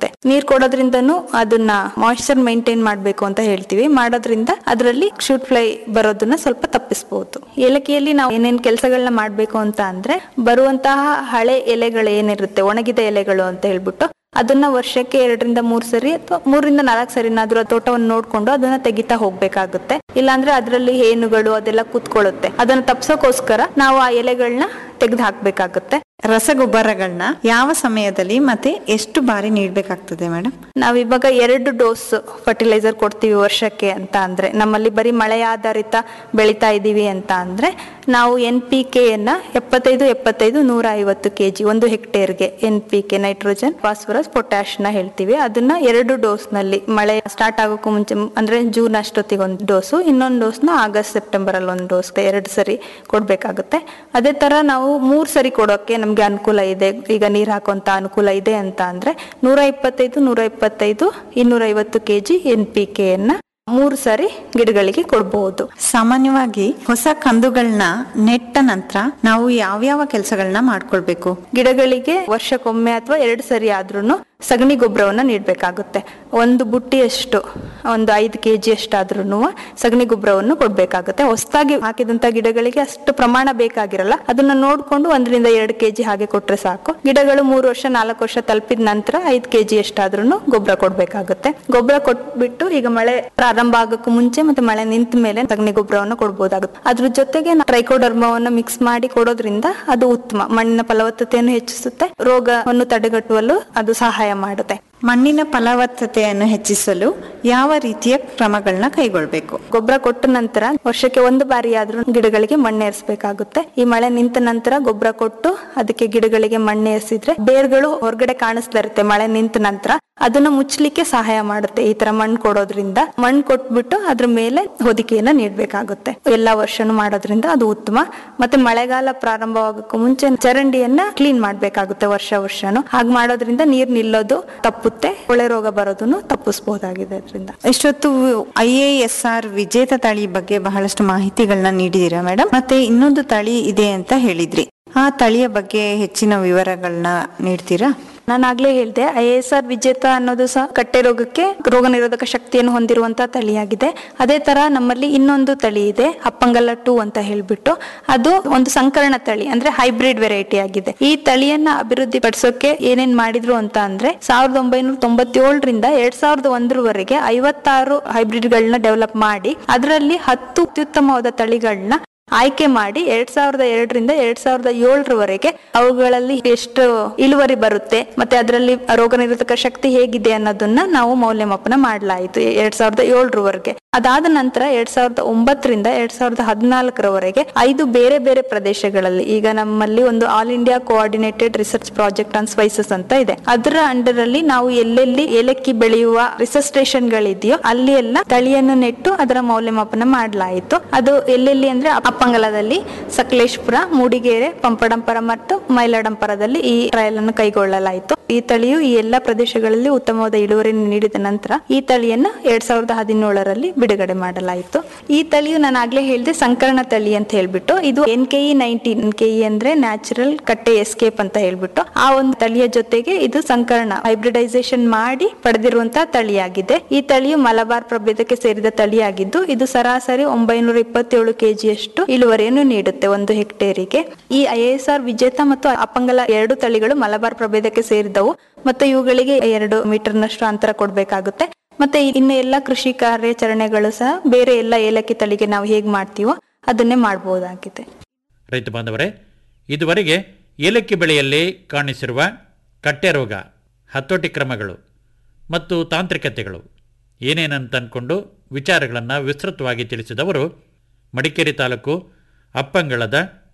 [SPEAKER 6] ಕೊಡೋದ್ರಿಂದನೂ ಅದನ್ನ ಮಾಯಿಶ್ಚರ್ ಮೇಂಟೈನ್ ಮಾಡಬೇಕು ಅಂತ ಹೇಳ್ತೀವಿ ಮಾಡೋದ್ರಿಂದ ಅದರಲ್ಲಿ ಶೂಟ್ ಫ್ಲೈ ಬರೋದನ್ನ ಸ್ವಲ್ಪ ತಪ್ಪಿಸಬಹುದು ಏಲಕ್ಕಿಯಲ್ಲಿ ನಾವು ಏನೇನ್ ಕೆಲಸಗಳನ್ನ ಮಾಡಬೇಕು ಅಂತ ಅಂದ್ರೆ ಬರುವಂತಹ ಹಳೆ ಎಲೆಗಳು ಏನಿರುತ್ತೆ ಒಣಗಿದ ಎಲೆಗಳು ಅಂತ ಹೇಳ್ಬಿಟ್ಟು ಅದನ್ನ ವರ್ಷಕ್ಕೆ ಎರಡರಿಂದ ಮೂರ್ ಸರಿ ಅಥವಾ ಮೂರರಿಂದ ನಾಲ್ಕು ಸರಿನಾದ್ರೂ ಆ ತೋಟವನ್ನು ನೋಡ್ಕೊಂಡು ಅದನ್ನ ತೆಗಿತಾ ಹೋಗ್ಬೇಕಾಗುತ್ತೆ ಇಲ್ಲಾಂದ್ರೆ ಅದರಲ್ಲಿ ಹೇನುಗಳು ಅದೆಲ್ಲ ಕೂತ್ಕೊಳ್ಳುತ್ತೆ ಅದನ್ನ ತಪ್ಸೋಕೋಸ್ಕರ ನಾವು ಆ ಎಲೆಗಳನ್ನ ತೆಗೆದು ಹಾಕ್ಬೇಕಾಗುತ್ತೆ
[SPEAKER 3] ರಸಗೊಬ್ಬರಗಳನ್ನ ಯಾವ ಸಮಯದಲ್ಲಿ ಮತ್ತೆ ಎಷ್ಟು ಬಾರಿ ನೀಡಬೇಕಾಗ್ತದೆ ಮೇಡಮ್
[SPEAKER 6] ನಾವ್ ಇವಾಗ ಎರಡು ಡೋಸ್ ಫರ್ಟಿಲೈಸರ್ ಕೊಡ್ತೀವಿ ವರ್ಷಕ್ಕೆ ಅಂತ ಅಂದ್ರೆ ನಮ್ಮಲ್ಲಿ ಬರೀ ಮಳೆ ಆಧಾರಿತ ಬೆಳಿತಾ ಇದೀವಿ ಅಂತ ಅಂದ್ರೆ ನಾವು ಎನ್ ಪಿ ಕೆ ಯನ್ನ ಎಪ್ಪತ್ತೈದು ಎಪ್ಪತ್ತೈದು ನೂರ ಐವತ್ತು ಕೆಜಿ ಒಂದು ಹೆಕ್ಟೇರ್ಗೆ N P K nitrogen phosphorus potash ನ ಹೇಳ್ತೀವಿ ಅದನ್ನ ಎರಡು ಡೋಸ್ ನಲ್ಲಿ ಮಳೆ ಸ್ಟಾರ್ಟ್ ಆಗೋಕ್ಕೂ ಮುಂಚೆ ಅಂದ್ರೆ ಜೂನ್ ಅಷ್ಟೊತ್ತಿಗೆ ಒಂದು ಡೋಸು ಇನ್ನೊಂದು ಡೋಸ್ನ ಆಗಸ್ಟ್ ಸೆಪ್ಟೆಂಬರ್ ಅಲ್ಲಿ ಒಂದು ಡೋಸ್ ಎರಡು ಸರಿ ಕೊಡ್ಬೇಕಾಗುತ್ತೆ ಅದೇ ತರ ನಾವು ಮೂರ್ ಸರಿ ಕೊಡೋಕೆ ನಮ್ಗೆ ಅನುಕೂಲ ಇದೆ ಈಗ ನೀರ್ ಹಾಕುವಂತ ಅನುಕೂಲ ಇದೆ ಅಂತ ಅಂದ್ರೆ ನೂರ ಇಪ್ಪತ್ತೈದು ನೂರ ಇಪ್ಪತ್ತೈದು ಇನ್ನೂರ ಐವತ್ತು ಕೆಜಿ ಎನ್ ಪಿ ಕೆಯನ್ನ ಮೂರು ಸರಿ ಗಿಡಗಳಿಗೆ ಕೊಡಬಹುದು
[SPEAKER 3] ಸಾಮಾನ್ಯವಾಗಿ ಹೊಸ ಕಂದುಗಳನ್ನ ನೆಟ್ಟ ನಂತರ ನಾವು ಯಾವ್ಯಾವ ಕೆಲಸಗಳನ್ನ ಮಾಡ್ಕೊಳ್ಬೇಕು
[SPEAKER 6] ಗಿಡಗಳಿಗೆ ವರ್ಷಕ್ಕೊಮ್ಮೆ ಅಥವಾ ಎರಡು ಸರಿ ಆದ್ರೂ ಸಗಣಿ ಗೊಬ್ಬರವನ್ನ ನೀಡಬೇಕಾಗುತ್ತೆ ಒಂದು ಬುಟ್ಟಿಯಷ್ಟು ಒಂದು ಐದು ಕೆ ಜಿ ಅಷ್ಟಾದ್ರೂ ಸಗಣಿ ಗೊಬ್ಬರವನ್ನು ಕೊಡ್ಬೇಕಾಗುತ್ತೆ ಹೊಸದಾಗಿ ಹಾಕಿದಂತ ಗಿಡಗಳಿಗೆ ಅಷ್ಟು ಪ್ರಮಾಣ ಬೇಕಾಗಿರಲ್ಲ ಅದನ್ನ ನೋಡ್ಕೊಂಡು ಒಂದರಿಂದ ಎರಡು ಕೆ ಜಿ ಹಾಗೆ ಕೊಟ್ರೆ ಸಾಕು ಗಿಡಗಳು ಮೂರು ವರ್ಷ ನಾಲ್ಕು ವರ್ಷ ತಲುಪಿದ ನಂತರ ಐದು ಕೆ ಜಿ ಅಷ್ಟಾದ್ರೂ ಗೊಬ್ಬರ ಕೊಡ್ಬೇಕಾಗುತ್ತೆ ಗೊಬ್ಬರ ಕೊಟ್ಬಿಟ್ಟು ಈಗ ಮಳೆ ಪ್ರಾರಂಭ ಆಗೋಕ್ಕೂ ಮುಂಚೆ ಮತ್ತೆ ಮಳೆ ನಿಂತ ಮೇಲೆ ಸಗಣಿ ಗೊಬ್ಬರವನ್ನು ಕೊಡ್ಬೋದಾಗುತ್ತೆ ಅದ್ರ ಜೊತೆಗೆ ಟ್ರೈಕೋಡರ್ಮವನ್ನು ಮಿಕ್ಸ್ ಮಾಡಿ ಕೊಡೋದ್ರಿಂದ ಅದು ಉತ್ತಮ ಮಣ್ಣಿನ ಫಲವತ್ತತೆಯನ್ನು ಹೆಚ್ಚಿಸುತ್ತೆ ರೋಗವನ್ನು ತಡೆಗಟ್ಟುವಲು ಅದು ಸಹಾಯ ಮಾಡುತ್ತೆ
[SPEAKER 3] ಮಣ್ಣಿನ ಫಲವತ್ತತೆಯನ್ನು ಹೆಚ್ಚಿಸಲು ಯಾವ ರೀತಿಯ ಕ್ರಮಗಳನ್ನ ಕೈಗೊಳ್ಬೇಕು
[SPEAKER 6] ಗೊಬ್ಬರ ಕೊಟ್ಟ ನಂತರ ವರ್ಷಕ್ಕೆ ಒಂದು ಬಾರಿ ಆದ್ರೂ ಗಿಡಗಳಿಗೆ ಮಣ್ಣೇರಿಸಬೇಕಾಗುತ್ತೆ ಈ ಮಳೆ ನಿಂತ ನಂತರ ಗೊಬ್ಬರ ಕೊಟ್ಟು ಅದಕ್ಕೆ ಗಿಡಗಳಿಗೆ ಮಣ್ಣೇರಿಸಿದ್ರೆ ಬೇರ್ಗಳು ಹೊರಗಡೆ ಕಾಣಿಸ್ತಾ ಇರುತ್ತೆ ಮಳೆ ನಿಂತ ನಂತರ ಅದನ್ನ ಮುಚ್ಚಲಿಕ್ಕೆ ಸಹಾಯ ಮಾಡುತ್ತೆ ಈ ತರ ಮಣ್ಣು ಕೊಡೋದ್ರಿಂದ ಮಣ್ಣು ಕೊಟ್ಬಿಟ್ಟು ಅದ್ರ ಮೇಲೆ ಹೊದಿಕೆಯನ್ನ ನೀಡಬೇಕಾಗುತ್ತೆ ಎಲ್ಲಾ ವರ್ಷನೂ ಮಾಡೋದ್ರಿಂದ ಅದು ಉತ್ತಮ ಮತ್ತೆ ಮಳೆಗಾಲ ಪ್ರಾರಂಭವಾಗಕ್ಕೂ ಮುಂಚೆ ಚರಂಡಿಯನ್ನ ಕ್ಲೀನ್ ಮಾಡ್ಬೇಕಾಗುತ್ತೆ ವರ್ಷ ವರ್ಷನು ಹಾಗೆ ಮಾಡೋದ್ರಿಂದ ನೀರ್ ನಿಲ್ಲೋದು ತಪ್ಪುತ್ತೆ ಕೊಳೆ ರೋಗ ಬರೋದನ್ನು ತಪ್ಪಿಸಬಹುದಾಗಿದೆ ಅದರಿಂದ
[SPEAKER 3] ಇಷ್ಟೊತ್ತು ಐ ಎ ಎಸ್ ಆರ್ ವಿಜೇತ ತಳಿ ಬಗ್ಗೆ ಬಹಳಷ್ಟು ಮಾಹಿತಿಗಳನ್ನ ನೀಡಿದೀರಾ ಮೇಡಮ್ ಮತ್ತೆ ಇನ್ನೊಂದು ತಳಿ ಇದೆ ಅಂತ ಹೇಳಿದ್ರಿ ಆ ತಳಿಯ ಬಗ್ಗೆ ಹೆಚ್ಚಿನ ವಿವರಗಳನ್ನ ನೀಡ್ತೀರಾ
[SPEAKER 6] ನಾನು ಆಗ್ಲೇ ಹೇಳ್ದೆ ಐ ಎಸ್ ಆರ್ ವಿಜೇತ ಅನ್ನೋದು ಸಹ ಕಟ್ಟೆ ರೋಗಕ್ಕೆ ರೋಗ ನಿರೋಧಕ ಶಕ್ತಿಯನ್ನು ಹೊಂದಿರುವಂತಹ ತಳಿಯಾಗಿದೆ ಅದೇ ತರ ನಮ್ಮಲ್ಲಿ ಇನ್ನೊಂದು ತಳಿ ಇದೆ ಅಪ್ಪಂಗಲ ಟೂ ಅಂತ ಹೇಳ್ಬಿಟ್ಟು ಅದು ಒಂದು ಸಂಕರಣ ತಳಿ ಅಂದ್ರೆ ಹೈಬ್ರಿಡ್ ವೆರೈಟಿ ಆಗಿದೆ ಈ ತಳಿಯನ್ನ ಅಭಿವೃದ್ಧಿ ಪಡಿಸೋಕೆ ಏನೇನ್ ಮಾಡಿದ್ರು ಅಂತ ಅಂದ್ರೆ ಸಾವಿರದ ಒಂಬೈನೂರ ತೊಂಬತ್ತೇಳರಿಂದ ಎರಡ್ ಸಾವಿರದ ಒಂದರವರೆಗೆ ಐವತ್ತಾರು ಹೈಬ್ರಿಡ್ ಗಳನ್ನ ಡೆವಲಪ್ ಮಾಡಿ ಅದರಲ್ಲಿ ಹತ್ತು ಅತ್ಯುತ್ತಮವಾದ ತಳಿಗಳನ್ನ ಆಯ್ಕೆ ಮಾಡಿ ಎರಡ್ ಸಾವಿರದ ಎರಡರಿಂದ ಎರಡ್ ಸಾವಿರದ ಏಳರವರೆಗೆ ಅವುಗಳಲ್ಲಿ ಎಷ್ಟು ಇಳುವರಿ ಬರುತ್ತೆ ಮತ್ತೆ ಅದರಲ್ಲಿ ರೋಗ ನಿರೋಧಕ ಶಕ್ತಿ ಹೇಗಿದೆ ಅನ್ನೋದನ್ನ ನಾವು ಮೌಲ್ಯಮಾಪನ ಮಾಡಲಾಯಿತು ಎರಡ್ ಸಾವಿರದ ಏಳರವರೆಗೆ ಅದಾದ ನಂತರ ಎರಡ್ ಸಾವಿರದ ಒಂಬತ್ತರಿಂದ ಎರಡ್ ಸಾವಿರದ ಹದಿನಾಲ್ಕರವರೆಗೆ ಐದು ಬೇರೆ ಬೇರೆ ಪ್ರದೇಶಗಳಲ್ಲಿ ಈಗ ನಮ್ಮಲ್ಲಿ ಒಂದು all India coordinated research project on spices ಅಂತ ಇದೆ ಅದರ ಅಂಡರ್ ಅಲ್ಲಿ ನಾವು ಎಲ್ಲೆಲ್ಲಿ ಏಲಕ್ಕಿ ಬೆಳೆಯುವ ರಿಸರ್ಚ್ ಸ್ಟೇಷನ್ ಗಳಿದೆಯೋ ಅಲ್ಲಿ ಎಲ್ಲ ತಳಿಯನ್ನು ನೆಟ್ಟು ಅದರ ಮೌಲ್ಯಮಾಪನ ಮಾಡಲಾಯಿತು ಅದು ಎಲ್ಲೆಲ್ಲಿ ಅಂದ್ರೆ ಅಪ್ಪಂಗಲದಲ್ಲಿ ಸಕಲೇಶ್ಪುರ ಮೂಡಿಗೆರೆ ಪಂಪಡಂಪರ ಮತ್ತು ಮೈಲಾಡಂಪರದಲ್ಲಿ ಈ ಟ್ರಯಲ್ ಅನ್ನು ಕೈಗೊಳ್ಳಲಾಯಿತು ಈ ತಳಿಯು ಈ ಎಲ್ಲಾ ಪ್ರದೇಶಗಳಲ್ಲಿ ಉತ್ತಮವಾದ ಇಳುವರಿ ನೀಡಿದ ನಂತರ ಈ ತಳಿಯನ್ನ ಎರಡ್ ಸಾವಿರದ ಹದಿನೇಳರಲ್ಲಿ ಬಿಡುಗಡೆ ಮಾಡಲಾಯಿತು ಈ ತಳಿಯು ನಾನು ಆಗ್ಲೇ ಹೇಳಿದೆ ಸಂಕರಣ ತಳಿ ಅಂತ ಹೇಳ್ಬಿಟ್ಟು ಇದು N K E nineteen N K E ಅಂದ್ರೆ ನ್ಯಾಚುರಲ್ ಕಟ್ಟೆ ಎಸ್ಕೇಪ್ ಅಂತ ಹೇಳ್ಬಿಟ್ಟು ಆ ಒಂದು ತಳಿಯ ಜೊತೆಗೆ ಇದು ಸಂಕರಣ ಹೈಬ್ರಿಡೈಸೇಷನ್ ಮಾಡಿ ಪಡೆದಿರುವಂತಹ ತಳಿಯಾಗಿದೆ ಈ ತಳಿಯು ಮಲಬಾರ್ ಪ್ರಭೇದಕ್ಕೆ ಸೇರಿದ ತಳಿಯಾಗಿದ್ದು ಇದು ಸರಾಸರಿ ಒಂಬೈನೂರ ಇಪ್ಪತ್ತೇಳು ಕೆಜಿಯಷ್ಟು ಇಳುವರಿಯನ್ನು ನೀಡುತ್ತೆ ಒಂದು ಹೆಕ್ಟೇರಿಗೆ ಈ ಐಎಸ್ಆರ್ ವಿಜೇತ ಮತ್ತು ಅಪಂಗಲ ಎರಡು ತಳಿಗಳು ಮಲಬಾರ್ ಪ್ರಭೇದಕ್ಕೆ ಸೇರಿದವು ಮತ್ತು ಇವುಗಳಿಗೆ ಎರಡು ಮೀಟರ್ನಷ್ಟು ಅಂತರ ಕೊಡಬೇಕಾಗುತ್ತೆ ಮತ್ತೆ ಇನ್ನು ಎಲ್ಲ ಕೃಷಿ ಕಾರ್ಯಾಚರಣೆಗಳು ಸಹ ಬೇರೆ ಎಲ್ಲ ಏಲಕ್ಕಿ ತಳಿಗೆ ನಾವು ಹೇಗ್ ಮಾಡ್ತೀವೋ ಅದನ್ನೇ ಮಾಡಬಹುದಾಗಿದೆ
[SPEAKER 5] ರೈತ ಬಾಂಧವರೇ ಇದುವರೆಗೆ ಏಲಕ್ಕಿ ಬೆಳೆಯಲ್ಲಿ ಕಾಣಿಸಿರುವ ಕಟ್ಟೆ ರೋಗ ಹತೋಟಿ ಕ್ರಮಗಳು ಮತ್ತು ತಾಂತ್ರಿಕತೆಗಳು ಏನೇನಂತ ಅಂದ್ಕೊಂಡು ವಿಚಾರಗಳನ್ನು ವಿಸ್ತೃತವಾಗಿ ತಿಳಿಸಿದವರು ಮಡಿಕೇರಿ ತಾಲೂಕು ಅಪ್ಪಂಗಳದ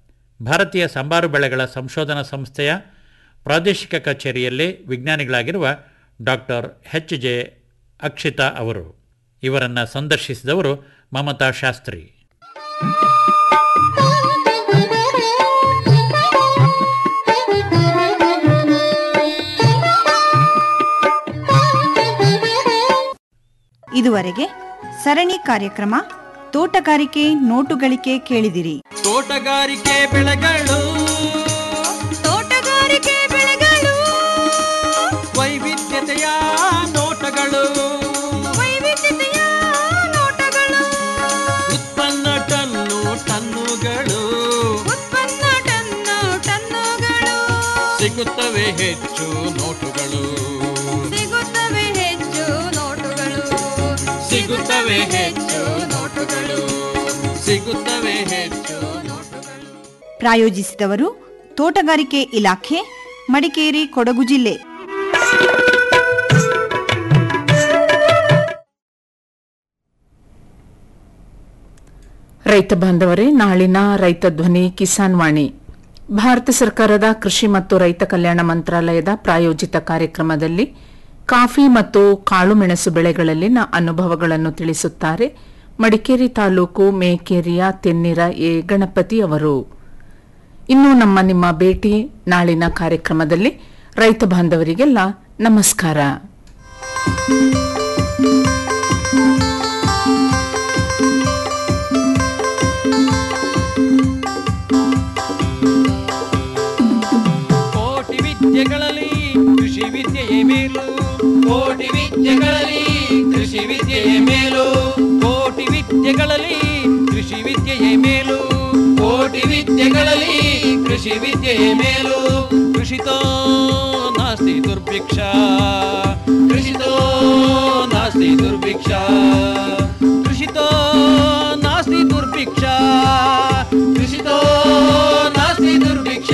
[SPEAKER 5] ಭಾರತೀಯ ಸಂಬಾರು ಬೆಳೆಗಳ ಸಂಶೋಧನಾ ಸಂಸ್ಥೆಯ ಪ್ರಾದೇಶಿಕ ಕಚೇರಿಯಲ್ಲಿ ವಿಜ್ಞಾನಿಗಳಾಗಿರುವ ಡಾಕ್ಟರ್ ಎಚ್ ಜೆ ಅಕ್ಷಿತಾ ಅವರು ಇವರನ್ನು ಸಂದರ್ಶಿಸಿದವರು ಮಮತಾ ಶಾಸ್ತ್ರಿ
[SPEAKER 7] ಇದುವರೆಗೆ ಸರಣಿ ಕಾರ್ಯಕ್ರಮ ತೋಟಗಾರಿಕೆ ನೋಟುಗಳಿಕೆ ಕೇಳಿದಿರಿ
[SPEAKER 2] ತೋಟಗಾರಿಕೆ ಬೆಳೆಗಳು
[SPEAKER 4] ತೋಟಗಾರಿಕೆ ಬೆಳೆಗಳು
[SPEAKER 2] ವೈವಿಧ್ಯತೆಯ ಸಿಗುತ್ತವೆ ಹೆಚ್ಚು ನೋಟುಗಳು
[SPEAKER 4] ಸಿಗುತ್ತವೆ ಹೆಚ್ಚು ನೋಟುಗಳು
[SPEAKER 2] ಸಿಗುತ್ತವೆ ಹೆಚ್ಚು ನೋಟುಗಳು ಸಿಗುತ್ತವೆ ಹೆಚ್ಚು ನೋಟುಗಳು
[SPEAKER 7] ಪ್ರಾಯೋಜಿಸಿದವರು ತೋಟಗಾರಿಕೆ ಇಲಾಖೆ ಮಡಿಕೇರಿ ಕೊಡಗು ಜಿಲ್ಲೆ
[SPEAKER 1] ರೈತ ಬಾಂಧವರೇ ನಾಳಿನ ರೈತ ಧ್ವನಿ ಕಿಸಾನ್ ವಾಣಿ ಭಾರತ ಸರ್ಕಾರದ ಕೃಷಿ ಮತ್ತು ರೈತ ಕಲ್ಯಾಣ ಮಂತ್ರಾಲಯದ ಪ್ರಾಯೋಜಿತ ಕಾರ್ಯಕ್ರಮದಲ್ಲಿ ಕಾಫಿ ಮತ್ತು ಕಾಳುಮೆಣಸು ಬೆಳೆಗಳಲ್ಲಿನ ಅನುಭವಗಳನ್ನು ತಿಳಿಸುತ್ತಾರೆ ಮಡಿಕೇರಿ ತಾಲೂಕು ಮೇಕೇರಿಯ ತೆನ್ನಿರ ಎ ಗಣಪತಿ ಅವರು ಇನ್ನು ನಮ್ಮ ನಿಮ್ಮ ಭೇಟಿ ನಾಳಿನ ಕಾರ್ಯಕ್ರಮದಲ್ಲಿ ರೈತ ಬಾಂಧವರಿಗೆಲ್ಲ ನಮಸ್ಕಾರ
[SPEAKER 2] ಕೋಟಿ ವಿದ್ಯೆಗಳಲ್ಲಿ ಕೃಷಿ ವಿದ್ಯೆಯೇ ಮೇಲು ಕೋಟಿ ವಿದ್ಯೆಗಳಲ್ಲಿ ಕೃಷಿ ವಿದ್ಯೆಯೇ ಮೇಲು ಕೋಟಿ ವಿದ್ಯೆಗಳಲ್ಲಿ ಕೃಷಿ ವಿದ್ಯೆಯೇ ಮೇಲು ಕೋಟಿ ವಿದ್ಯೆಗಳಲ್ಲಿ ಕೃಷಿ ವಿದ್ಯೆಯೇ ಮೇಲು ಕೃಷಿತೋ ನಾಸ್ತಿ ದುರ್ಭಿಕ್ಷ ಕೃಷಿತೋ ನಾಸ್ತಿ ದುರ್ಭಿಕ್ಷ ಕೃಷಿತೋ ನಾಸ್ತಿ ದುರ್ಭಿಕ್ಷ ಕೃಷಿತೋ ನಾಸ್ತಿ ದುರ್ಭಿಕ್ಷ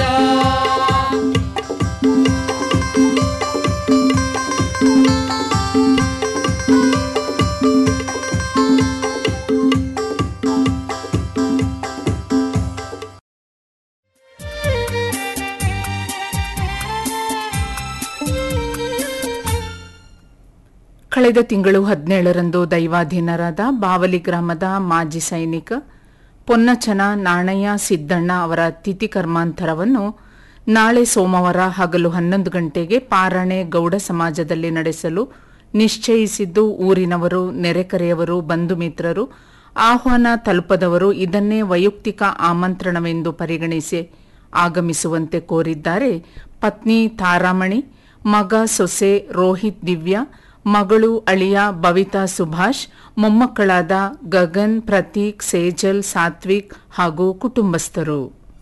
[SPEAKER 1] ಕಳೆದ ತಿಂಗಳು ಹದಿನೇಳರಂದು ದೈವಾಧೀನರಾದ ಬಾವಲಿ ಗ್ರಾಮದ ಮಾಜಿ ಸೈನಿಕ ಪೊನ್ನಚನ ನಾಣಯ್ಯ ಸಿದ್ದಣ್ಣ ಅವರ ತಿಥಿ ಕರ್ಮಾಂತರವನ್ನು ನಾಳೆ ಸೋಮವಾರ ಹಗಲು ಹನ್ನೊಂದು ಗಂಟೆಗೆ ಪಾರಣೆ ಗೌಡ ಸಮಾಜದಲ್ಲಿ ನಡೆಸಲು ನಿಶ್ಚಯಿಸಿದ್ದು ಊರಿನವರು ನೆರೆಕರೆಯವರು ಬಂಧು ಮಿತ್ರರು ಆಹ್ವಾನ ತಲುಪದವರು ಇದನ್ನೇ ವೈಯಕ್ತಿಕ ಆಮಂತ್ರಣವೆಂದು ಪರಿಗಣಿಸಿ ಆಗಮಿಸುವಂತೆ ಕೋರಿದ್ದಾರೆ ಪತ್ನಿ ತಾರಾಮಣಿ ಮಗ ಸೊಸೆ ರೋಹಿತ್ ದಿವ್ಯಾ ಮಗಳು ಅಳಿಯ ಬವಿತಾ ಸುಭಾಷ್ ಮೊಮ್ಮಕ್ಕಳಾದ ಗಗನ್ ಪ್ರತೀಕ್ ಸೇಜಲ್ ಸಾತ್ವಿಕ್ ಹಾಗೂ ಕುಟುಂಬಸ್ಥರು